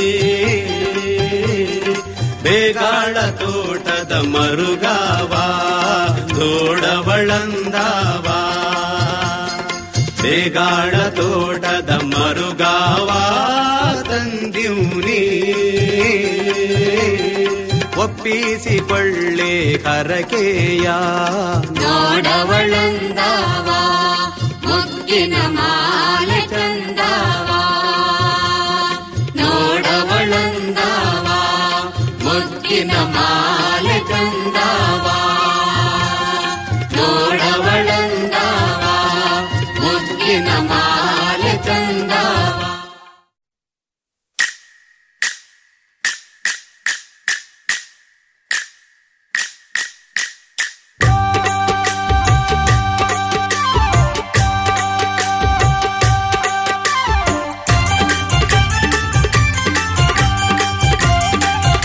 ಬೇಗಾಳ ತೋಟದ ಮರುಗಾವ ನೋಡವಳಂದಾವ ಬೇಗಾಳ ತೋಟದ ಮರುಗಾವ ತಂದಿವ್ನಿ ಒಪ್ಪಿಸಿಕೊಳ್ಳೆ ಹರಕೆಯ ನೋಡವಳಂದವ ಮೊಗ್ಗಿನ ಮಾಲೆ ಚಂದವ ನೋಡವಳಂದವ ಮೊಗ್ಗಿನ ಮಾಲೆ ಚಂದವ ನೋಡವಳಂದವ ಮೊಗ್ಗಿನ ಮಾಲೆ ಚಂದ